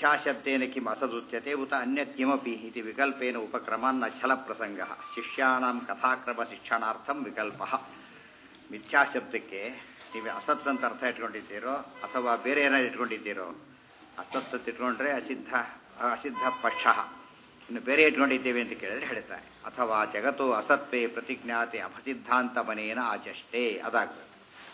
ಮಿಥ್ಯಾಶಬ್ದೇನ ಕಿಂ ಅಸದುಚ್ಯತೆ ಉತ ಅನ್ಯತ್ ಕಿಮಪಿ ಇತಿ ವಿಕಲ್ಪೇನ ಉಪಕ್ರಮಾನ್ನ ಛಲ ಪ್ರಸಂಗ ಶಿಷ್ಯಾಣಾಂ ಕಥಾಕ್ರಮ ಶಿಕ್ಷಣಾರ್ಥಂ ವಿಕಲ್ಪ ಮಿಥ್ಯಾಶಬ್ದಕ್ಕೆ ನೀವು ಅಸತ್ ಅಂತ ಅರ್ಥ ಇಟ್ಕೊಂಡಿದ್ದೀರೋ ಅಥವಾ ಬೇರೆ ಏನಾದ್ರು ಇಟ್ಕೊಂಡಿದ್ದೀರೋ ಅಸತ್ ಅಂತ ಇಟ್ಕೊಂಡ್ರೆ ಅಸಿದ್ಧ ಅಸಿದ್ಧ ಪಕ್ಷ ಇನ್ನು ಬೇರೆ ಇಟ್ಕೊಂಡಿದ್ದೇವೆ ಅಂತ ಕೇಳಿದ್ರೆ ಹೇಳ್ತಾರೆ ಅಥವಾ ಜಗತ್ತು ಅಸತ್ವೇ ಪ್ರತಿಜ್ಞಾತೆ ಅಪಸಿದ್ಧಾಂತ ಮನೇನ ಆಚಷ್ಟೇ ಅದಾಗಬೇಕು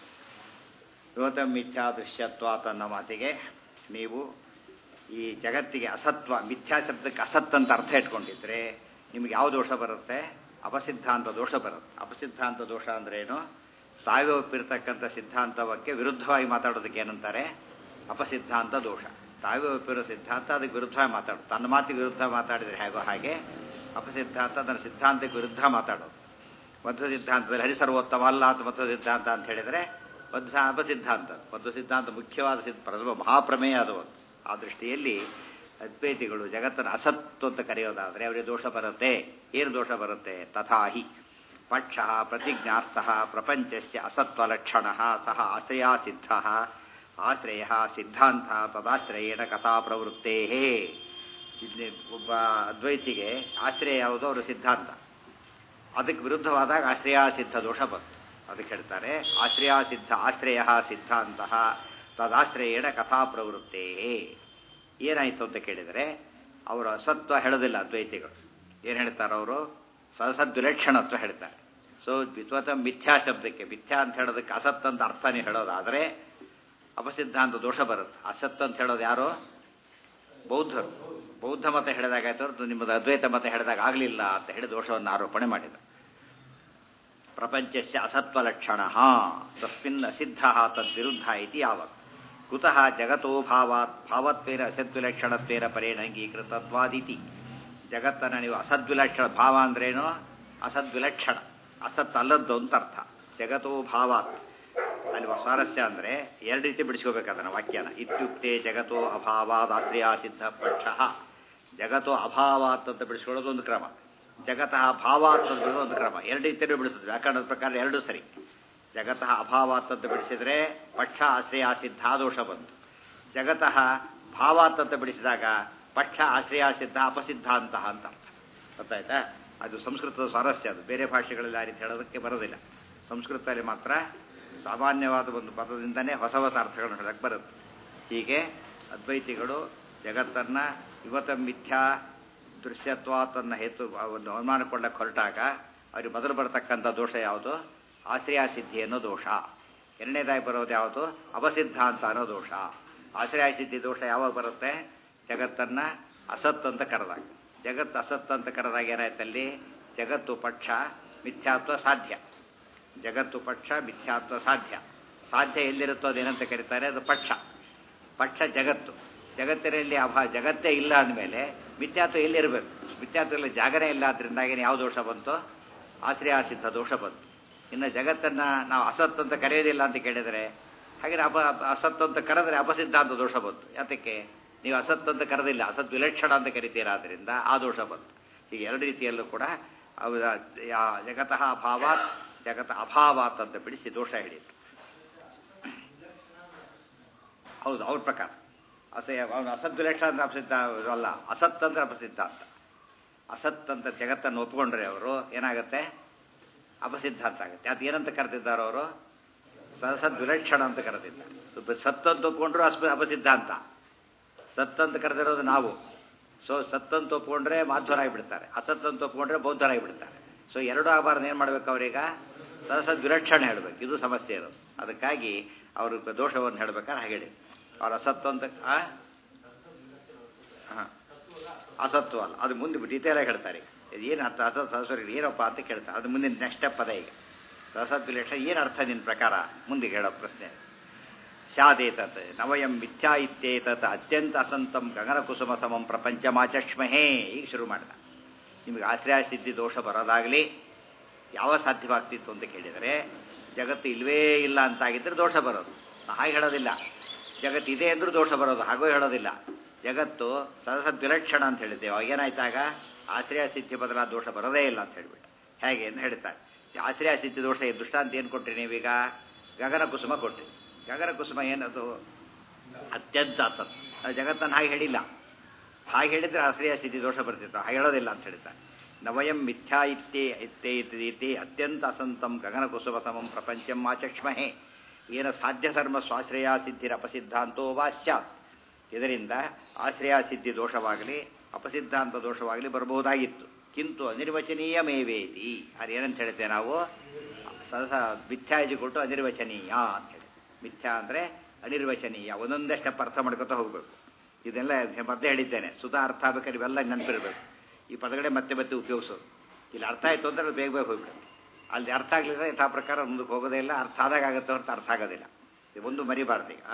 ಗೌತಮ ಮಿಥ್ಯಾ ದೃಶ್ಯತ್ವ ತನ್ನ ಮಾತಿಗೆ ನೀವು ಈ ಜಗತ್ತಿಗೆ ಅಸತ್ವ ಮಿಥ್ಯಾ ಶಬ್ದಕ್ಕೆ ಅಸತ್ ಅಂತ ಅರ್ಥ ಇಟ್ಕೊಂಡಿದ್ರೆ ನಿಮ್ಗೆ ಯಾವ ದೋಷ ಬರುತ್ತೆ ಅಪಸಿದ್ಧಾಂತ ದೋಷ ಬರುತ್ತೆ ಅಪಸಿದ್ಧಾಂತ ದೋಷ ಅಂದ್ರೇನು ತಾವೇ ಒಪ್ಪಿರ್ತಕ್ಕಂಥ ಸಿದ್ಧಾಂತವಕ್ಕೆ ವಿರುದ್ಧವಾಗಿ ಮಾತಾಡೋದಕ್ಕೆ ಏನಂತಾರೆ ಅಪಸಿದ್ಧಾಂತ ದೋಷ ತಾವೇ ಒಪ್ಪಿರೋ ಸಿದ್ಧಾಂತ ಅದಕ್ಕೆ ವಿರುದ್ಧವಾಗಿ ಮಾತಾಡೋದು ತನ್ನ ಮಾತಿಗೆ ವಿರುದ್ಧ ಮಾತಾಡಿದರೆ ಹೇಗೋ ಹಾಗೆ ಅಪಸಿದ್ಧಾಂತ ತನ್ನ ಸಿದ್ಧಾಂತಕ್ಕೆ ವಿರುದ್ಧ ಮಾತಾಡೋದು ಮಧ್ವ ಸಿದ್ಧಾಂತದಲ್ಲಿ ಹರಿಸರ್ವೋತ್ತಮ ಅಲ್ಲ ಅಂತ ಮಧ್ವ ಸಿದ್ಧಾಂತ ಅಂತ ಹೇಳಿದರೆ ಮಧ್ವ ಅಪಸಿದ್ಧಾಂತ ಮಧ್ವ ಸಿದ್ಧಾಂತ ಮುಖ್ಯವಾದ ಸಿದ್ಧ ಪ್ರಥಮ ಮಹಾಪ್ರಮೇಯ ಅದು ಒಂದು ಆ ದೃಷ್ಟಿಯಲ್ಲಿ ಅದ್ವೈತಿಗಳು ಜಗತ್ತನ್ನು ಅಸತ್ತು ಅಂತ ಕರೆಯೋದಾದರೆ ಅವರಿಗೆ ದೋಷ ಬರುತ್ತೆ ಏನು ದೋಷ ಬರುತ್ತೆ ತಥಾಹಿ ಪಕ್ಷ ಪ್ರತಿಜ್ಞಾರ್ಥ ಪ್ರಪಂಚಸ್ಯ ಅಸತ್ವಲಕ್ಷಣ ಸಹ ಆಶ್ರಯಾ ಸಿದ್ಧ ಆಶ್ರಯ ಸಿದ್ಧಾಂತ ತದಾಶ್ರಯೇಣ ಕಥಾ ಪ್ರವೃತ್ತೇ ಇಲ್ಲಿ ಒಬ್ಬ ಅದ್ವೈತಿಗೆ ಆಶ್ರಯ ಯಾವುದು ಅವರ ಸಿದ್ಧಾಂತ ಅದಕ್ಕೆ ವಿರುದ್ಧವಾದಾಗ ಆಶ್ರಯ ಸಿದ್ಧ ದೋಷ ಬಂತು ಅದಕ್ಕೆ ಹೇಳ್ತಾರೆ ಆಶ್ರಯ ಸಿದ್ಧ ಆಶ್ರಯ ಸಿದ್ಧಾಂತ ತದಾಶ್ರಯೇಣ ಕಥಾ ಪ್ರವೃತ್ತೇ ಏನಾಯಿತು ಅಂತ ಕೇಳಿದರೆ ಅವರು ಅಸತ್ವ ಹೇಳೋದಿಲ್ಲ ಅದ್ವೈತಿಗಳು ಏನು ಹೇಳ್ತಾರೆ ಅವರು ಸಸದ್ವಿಲಕ್ಷಣತ್ವ ಹೇಳ್ತಾರೆ ಸೊ ವಿತ್ವತ ಮಿಥ್ಯಾ ಶಬ್ದಕ್ಕೆ ಮಿಥ್ಯಾ ಅಂತ ಹೇಳೋದಕ್ಕೆ ಅಸತ್ ಅಂತ ಅರ್ಥನೇ ಹೇಳೋದಾದರೆ ಅಪಸಿದ್ಧಾಂತ ದೋಷ ಬರುತ್ತೆ ಅಸತ್ ಅಂತ ಹೇಳೋದು ಯಾರು ಬೌದ್ಧರು ಬೌದ್ಧ ಮತ ಹೇಳಿದಾಗಾಯ್ತು ಹೊರತು ನಿಮ್ಮದು ಅದ್ವೈತ ಮತ ಹೇಳಿದಾಗ ಆಗಲಿಲ್ಲ ಅಂತ ಹೇಳಿ ದೋಷವನ್ನು ಆರೋಪಣೆ ಮಾಡಿದ ಪ್ರಪಂಚಸ್ಯ ಅಸತ್ವಲಕ್ಷಣ ತಸ್ಮಿನ್ ಅಸಿದ್ಧ ತದ್ವಿರುದ್ಧ ಇತಿ ಯಾವತ್ ಕುತಃ ಜಗತೋ ಭಾವಾತ್ ಭಾವತ್ವೇನ ಅಸದ್ವಿಲಕ್ಷಣತ್ವೇನ ಪರೇಣ ಅಂಗೀಕೃತತ್ವಾದಿತಿ ಜಗತ್ತನ್ನು ನೀವು ಅಸದ್ವಿಲಕ್ಷಣ ಭಾವ ಅಂದ್ರೇನು ಅಸದ್ವಿಲಕ್ಷಣ ಅಸತ್ ಅಲ್ಲದ್ದು ಅಂತ ಅರ್ಥ ಜಗತೋ ಭಾವಾತ್ ಅಲ್ಲಿ ಸ್ವಾರಸ್ಯ ಅಂದರೆ ಎರಡು ರೀತಿ ಬಿಡಿಸ್ಕೋಬೇಕು ಅದನ್ನು ವಾಕ್ಯನ ಇತ್ಯುಕ್ತೆ ಜಗತೋ ಅಭಾವಾದ ಆಶ್ರಯ ಸಿದ್ಧ ಪಕ್ಷ ಜಗತ್ತೋ ಅಭಾವಾತ್ ಅಂತ ಬಿಡಿಸ್ಕೊಳ್ಳೋದು ಒಂದು ಕ್ರಮ ಜಗತಃ ಭಾವಾತ್ ಅಂತ ಬಿಡೋದು ಒಂದು ಕ್ರಮ ಎರಡು ರೀತಿಯಲ್ಲೂ ಬಿಡಿಸೋದು ವ್ಯಾಕರಣದ ಪ್ರಕಾರ ಎರಡೂ ಸರಿ ಜಗತಃ ಅಭಾವಾತ್ ಅಂತ ಬಿಡಿಸಿದ್ರೆ ಪಕ್ಷ ಆಶ್ರಯ ಸಿದ್ಧ ದೋಷ ಬಂತು ಜಗತಃ ಭಾವಾತ್ ಅಂತ ಬಿಡಿಸಿದಾಗ ಪಕ್ಷ ಆಶ್ರಯ ಸಿದ್ಧ ಅಪಸಿದ್ಧಾಂತ ಅಂತ ಅರ್ಥ ಗೊತ್ತಾಯ್ತಾ ಅದು ಸಂಸ್ಕೃತದ ಸ್ವಾರಸ್ಯ ಅದು ಬೇರೆ ಭಾಷೆಗಳಲ್ಲಿ ಆ ರೀತಿ ಹೇಳೋದಕ್ಕೆ ಬರೋದಿಲ್ಲ ಸಂಸ್ಕೃತದಲ್ಲಿ ಮಾತ್ರ ಸಾಮಾನ್ಯವಾದ ಒಂದು ಪದದಿಂದನೇ ಹೊಸ ಹೊಸ ಅರ್ಥಗಳನ್ನು ಹೇಳಕ್ಕೆ ಬರುತ್ತೆ ಹೀಗೆ ಅದ್ವೈತಿಗಳು ಜಗತ್ತನ್ನು ಇವತ್ತ ಮಿಥ್ಯಾ ದೃಶ್ಯತ್ವ ತನ್ನ ಹೇತು ಒಂದು ಅನುಮಾನಕೊಳ್ಳಕ್ಕೆ ಹೊರಟಾಗ ಅವ್ರಿಗೆ ಮೊದಲು ಬರತಕ್ಕಂಥ ದೋಷ ಯಾವುದು ಆಶ್ರಯ ಸಿದ್ಧಿ ಅನ್ನೋ ದೋಷ ಎರಡನೇದಾಗಿ ಬರೋದು ಯಾವುದು ಅಪಸಿದ್ಧಾಂತ ಅನ್ನೋ ದೋಷ ಆಶ್ರಯ ಸಿದ್ಧಿ ದೋಷ ಯಾವಾಗ ಬರುತ್ತೆ ಜಗತ್ತನ್ನು ಅಸತ್ ಅಂತ ಕರೆದಾಗ ಜಗತ್ತು ಅಸತ್ ಅಂತ ಕರೆದಾಗ ಏನಾಯ್ತಲ್ಲಿ ಜಗತ್ತು ಪಕ್ಷ ಮಿಥ್ಯಾತ್ವ ಸಾಧ್ಯ ಜಗತ್ತು ಪಕ್ಷ ಮಿಥ್ಯಾತ್ವ ಸಾಧ್ಯ ಸಾಧ್ಯ ಎಲ್ಲಿರುತ್ತೋ ಅದೇನಂತ ಕರೀತಾರೆ ಅದು ಪಕ್ಷ ಪಕ್ಷ ಜಗತ್ತು ಜಗತ್ತಿನಲ್ಲಿ ಅಭಾ ಜಗತ್ತೇ ಇಲ್ಲ ಅಂದಮೇಲೆ ಮಿಥ್ಯಾತ್ವ ಎಲ್ಲಿರಬೇಕು ಮಿಥ್ಯಾತ್ವದಲ್ಲಿ ಜಾಗನೇ ಇಲ್ಲ ಆದ್ರಿಂದಾಗಿ ಯಾವ ದೋಷ ಬಂತು ಆಶ್ರಯಾಸಿದ್ಧ ದೋಷ ಬಂತು ಇನ್ನು ಜಗತ್ತನ್ನು ನಾವು ಅಸತ್ ಅಂತ ಕರೆಯೋದಿಲ್ಲ ಅಂತ ಕೇಳಿದರೆ ಹಾಗೆ ಅಪ ಅಸತ್ ಅಂತ ಕರೆದರೆ ಅಪಸಿದ್ಧಾಂತ ದೋಷ ಬಂತು ಯಾತಕ್ಕೆ ನೀವು ಅಸತ್ ಅಂತ ಕರೆದಿಲ್ಲ ಅಸತ್ ವಿಲಕ್ಷಣ ಅಂತ ಕರಿತೀರಾ ಆದ್ದರಿಂದ ಆ ದೋಷ ಬಂತು ಹೀಗೆ ಎರಡು ರೀತಿಯಲ್ಲೂ ಕೂಡ ಜಗತಃ ಅಭಾವಾತ್ ಜಗತ ಅಭಾವಾತ್ ಅಂತ ಬಿಡಿಸಿ ದೋಷ ಹೇಳಿದ್ರು ಹೌದು ಅವ್ರ ಪ್ರಕಾರ ಅಸೆ ಅವನು ಅಸತ್ ವಿಲಕ್ಷಣ ಅಂತ ಅಪಸಿದ್ಧ ಅಲ್ಲ ಅಸತ್ ಅಂದ್ರೆ ಅಪಸಿದ್ಧ ಅಂತ ಅಸತ್ ಅಂತ ಜಗತ್ತನ್ನು ಒಪ್ಕೊಂಡ್ರೆ ಅವರು ಏನಾಗುತ್ತೆ ಅಪಸಿದ್ಧ ಅಂತ ಆಗುತ್ತೆ ಅದು ಏನಂತ ಕರೆದಿದ್ದಾರೆ ಅವರು ಸತ್ ವಿಲಕ್ಷಣ ಅಂತ ಕರೆದಿದ್ದಾರೆ ಸತ್ ಅಂತ ಒಪ್ಕೊಂಡ್ರು ಅಸ್ಪ ಅಪಸಿದ್ಧ ಅಂತ ಸತ್ ಅಂತ ಕರೆದಿರೋದು ನಾವು ಸೊ ಸತ್ ಅಂತ ಒಪ್ಕೊಂಡ್ರೆ ಮಾಧ್ವರಾಗಿ ಬಿಡ್ತಾರೆ ಅಸತ್ ಅಂತ ಒಪ್ಕೊಂಡ್ರೆ ಬೌದ್ಧರಾಗಿ ಬಿಡ್ತಾರೆ ಸೊ ಎರಡು ಆಗಬಾರ್ದು ಏನು ಮಾಡ್ಬೇಕು ಅವ್ರೀಗ ಸದಸದ್ ವಿಲಕ್ಷಣ ಹೇಳಬೇಕು ಇದು ಸಮಸ್ಯೆ ಇರೋದು ಅದಕ್ಕಾಗಿ ಅವರು ದೋಷವನ್ನು ಹೇಳ್ಬೇಕಾದ್ರೆ ಹಾಗೆ ಹೇಳಿ ಅವ್ರು ಅಸತ್ತು ಅಂತ ಹಾಂ ಅಸತ್ವ ಅಲ್ಲ ಅದು ಮುಂದೆ ಡೀಟೇಲಾಗಿ ಹೇಳ್ತಾರೆ ಇದು ಏನು ಅರ್ಥ ಅಸತ್ ಸದಸ್ಯರಿಗೆ ಏನಪ್ಪ ಅಂತ ಕೇಳ್ತಾರೆ ಅದು ಮುಂದಿನ ನೆಕ್ಸ್ಟ್ ಸ್ಟೆಪ್ ಪದ ಈಗ ಸದಸದ್ ವಿಲಕ್ಷಣ ಏನು ಅರ್ಥ ನಿನ್ನ ಪ್ರಕಾರ ಮುಂದೆ ಹೇಳೋ ಪ್ರಶ್ನೆ ಸ್ಯಾದೇತತ್ ನವಯಂ ಮಿಥ್ಯಾ ಇತ್ಯೇತತ್ ಅತ್ಯಂತ ಅಸಂತಂ ಗಗನಕುಸುಮ ಸಮಂ ಪ್ರಪಂಚಮಾಚಕ್ಷ್ಮಹೇ ಈಗ ಶುರು ಮಾಡಿದ ನಿಮಗೆ ಆಶ್ರಯ ಸಿದ್ಧಿ ದೋಷ ಬರೋದಾಗಲಿ ಯಾವ ಸಾಧ್ಯವಾಗ್ತಿತ್ತು ಅಂತ ಕೇಳಿದರೆ ಜಗತ್ತು ಇಲ್ವೇ ಇಲ್ಲ ಅಂತಾಗಿದ್ದರೆ ದೋಷ ಬರೋದು ಹಾಗೆ ಹೇಳೋದಿಲ್ಲ ಜಗತ್ತು ಇದೆ ಅಂದ್ರೂ ದೋಷ ಬರೋದು ಹಾಗೂ ಹೇಳೋದಿಲ್ಲ ಜಗತ್ತು ಸದಸದ್ ವಿಲಕ್ಷಣ ಅಂತ ಹೇಳಿದ್ದೇವೆ ಅವಾಗೇನಾಯ್ತಾಗ ಆಶ್ರಯ ಸಿದ್ಧಿ ಬದಲಾದ ದೋಷ ಬರೋದೇ ಇಲ್ಲ ಅಂತ ಹೇಳಿಬಿಟ್ಟು ಹೇಗೆ ಅಂತ ಹೇಳ್ತಾರೆ ಆಶ್ರಯ ಸಿದ್ಧಿ ದೋಷ ದೃಷ್ಟಾಂತ ಏನು ಕೊಟ್ರಿ ನೀವೀಗ ಗಗನ ಕುಸುಮ ಕೊಟ್ರಿ ಗಗನ ಕುಸುಮ ಏನದು ಅತ್ಯಂತ ಅಸತ್ ಜಗತ್ತನ್ನು ಹಾಗೆ ಹೇಳಿಲ್ಲ ಹಾಗೆ ಹೇಳಿದ್ರೆ ಆಶ್ರಯ ಸ್ಥಿತಿ ದೋಷ ಬರ್ತಿತ್ತು ಹಾಗೆ ಹೇಳೋದಿಲ್ಲ ಅಂತ ಹೇಳ್ತಾರೆ ನವಯಂ ಮಿಥ್ಯಾ ಇತ್ತೇ ಇತ್ತೇ ಇತಿ ಅತ್ಯಂತ ಅಸಂತಂ ಗಗನಕುಸುಮ ಸಮಂ ಪ್ರಪಂಚಂ ಆಚಕ್ಷ್ಮಹೆ ಏನ ಸಾಧ್ಯ ಧರ್ಮ ಸ್ವಾಶ್ರಯ ಸಿದ್ಧಿರ ಅಪಸಿದ್ಧಾಂತೋ ವಾ ಸ್ಯಾತ್ ಇದರಿಂದ ಆಶ್ರಯ ಸಿದ್ಧಿ ದೋಷವಾಗಲಿ ಅಪಸಿದ್ಧಾಂತ ದೋಷವಾಗಲಿ ಬರಬಹುದಾಗಿತ್ತು ಕಿಂತು ಅನಿರ್ವಚನೀಯ ಮೇವೇತಿ ಅದು ಏನಂತ ಹೇಳ್ತೇವೆ ನಾವು ಸದಸ ಮಿಥ್ಯಾ ಕೊಟ್ಟು ಅನಿರ್ವಚನೀಯ ಅಂತ ಹೇಳಿ ಮಿಥ್ಯಾ ಅಂದರೆ ಅನಿರ್ವಚನೀಯ ಒಂದೊಂದೇ ಸ್ಟೆಪ್ ಅರ್ಥ ಮಾಡ್ಕೊತಾ ಹೋಗಬೇಕು ಇದೆಲ್ಲ ಮತ್ತೆ ಹೇಳಿದ್ದೇನೆ ಸುಧಾ ಅರ್ಥ ಆಗ್ಬೇಕಾದ್ರೆ ಇವೆಲ್ಲ ನೆನಪಿರ್ಬೇಕು ಈ ಪದಗಳೇ ಮತ್ತೆ ಮತ್ತೆ ಉಪಯೋಗಿಸೋದು ಇಲ್ಲಿ ಅರ್ಥ ಆಯಿತು ಅಂದ್ರೆ ಅದು ಬೇಗ ಬೇಗ ಹೋಗ್ಬಿಡುತ್ತೆ ಅಲ್ಲಿ ಅರ್ಥ ಆಗಲಿಲ್ಲ ಯಥಾ ಪ್ರಕಾರ ಮುಂದಕ್ಕೆ ಹೋಗೋದೇ ಇಲ್ಲ ಅರ್ಥ ಆದಾಗ ಆಗುತ್ತೆ ಹೊರತು ಅರ್ಥ ಆಗೋದಿಲ್ಲ ಇದು ಒಂದು ಮರಿಬಾರ್ದು ಈಗ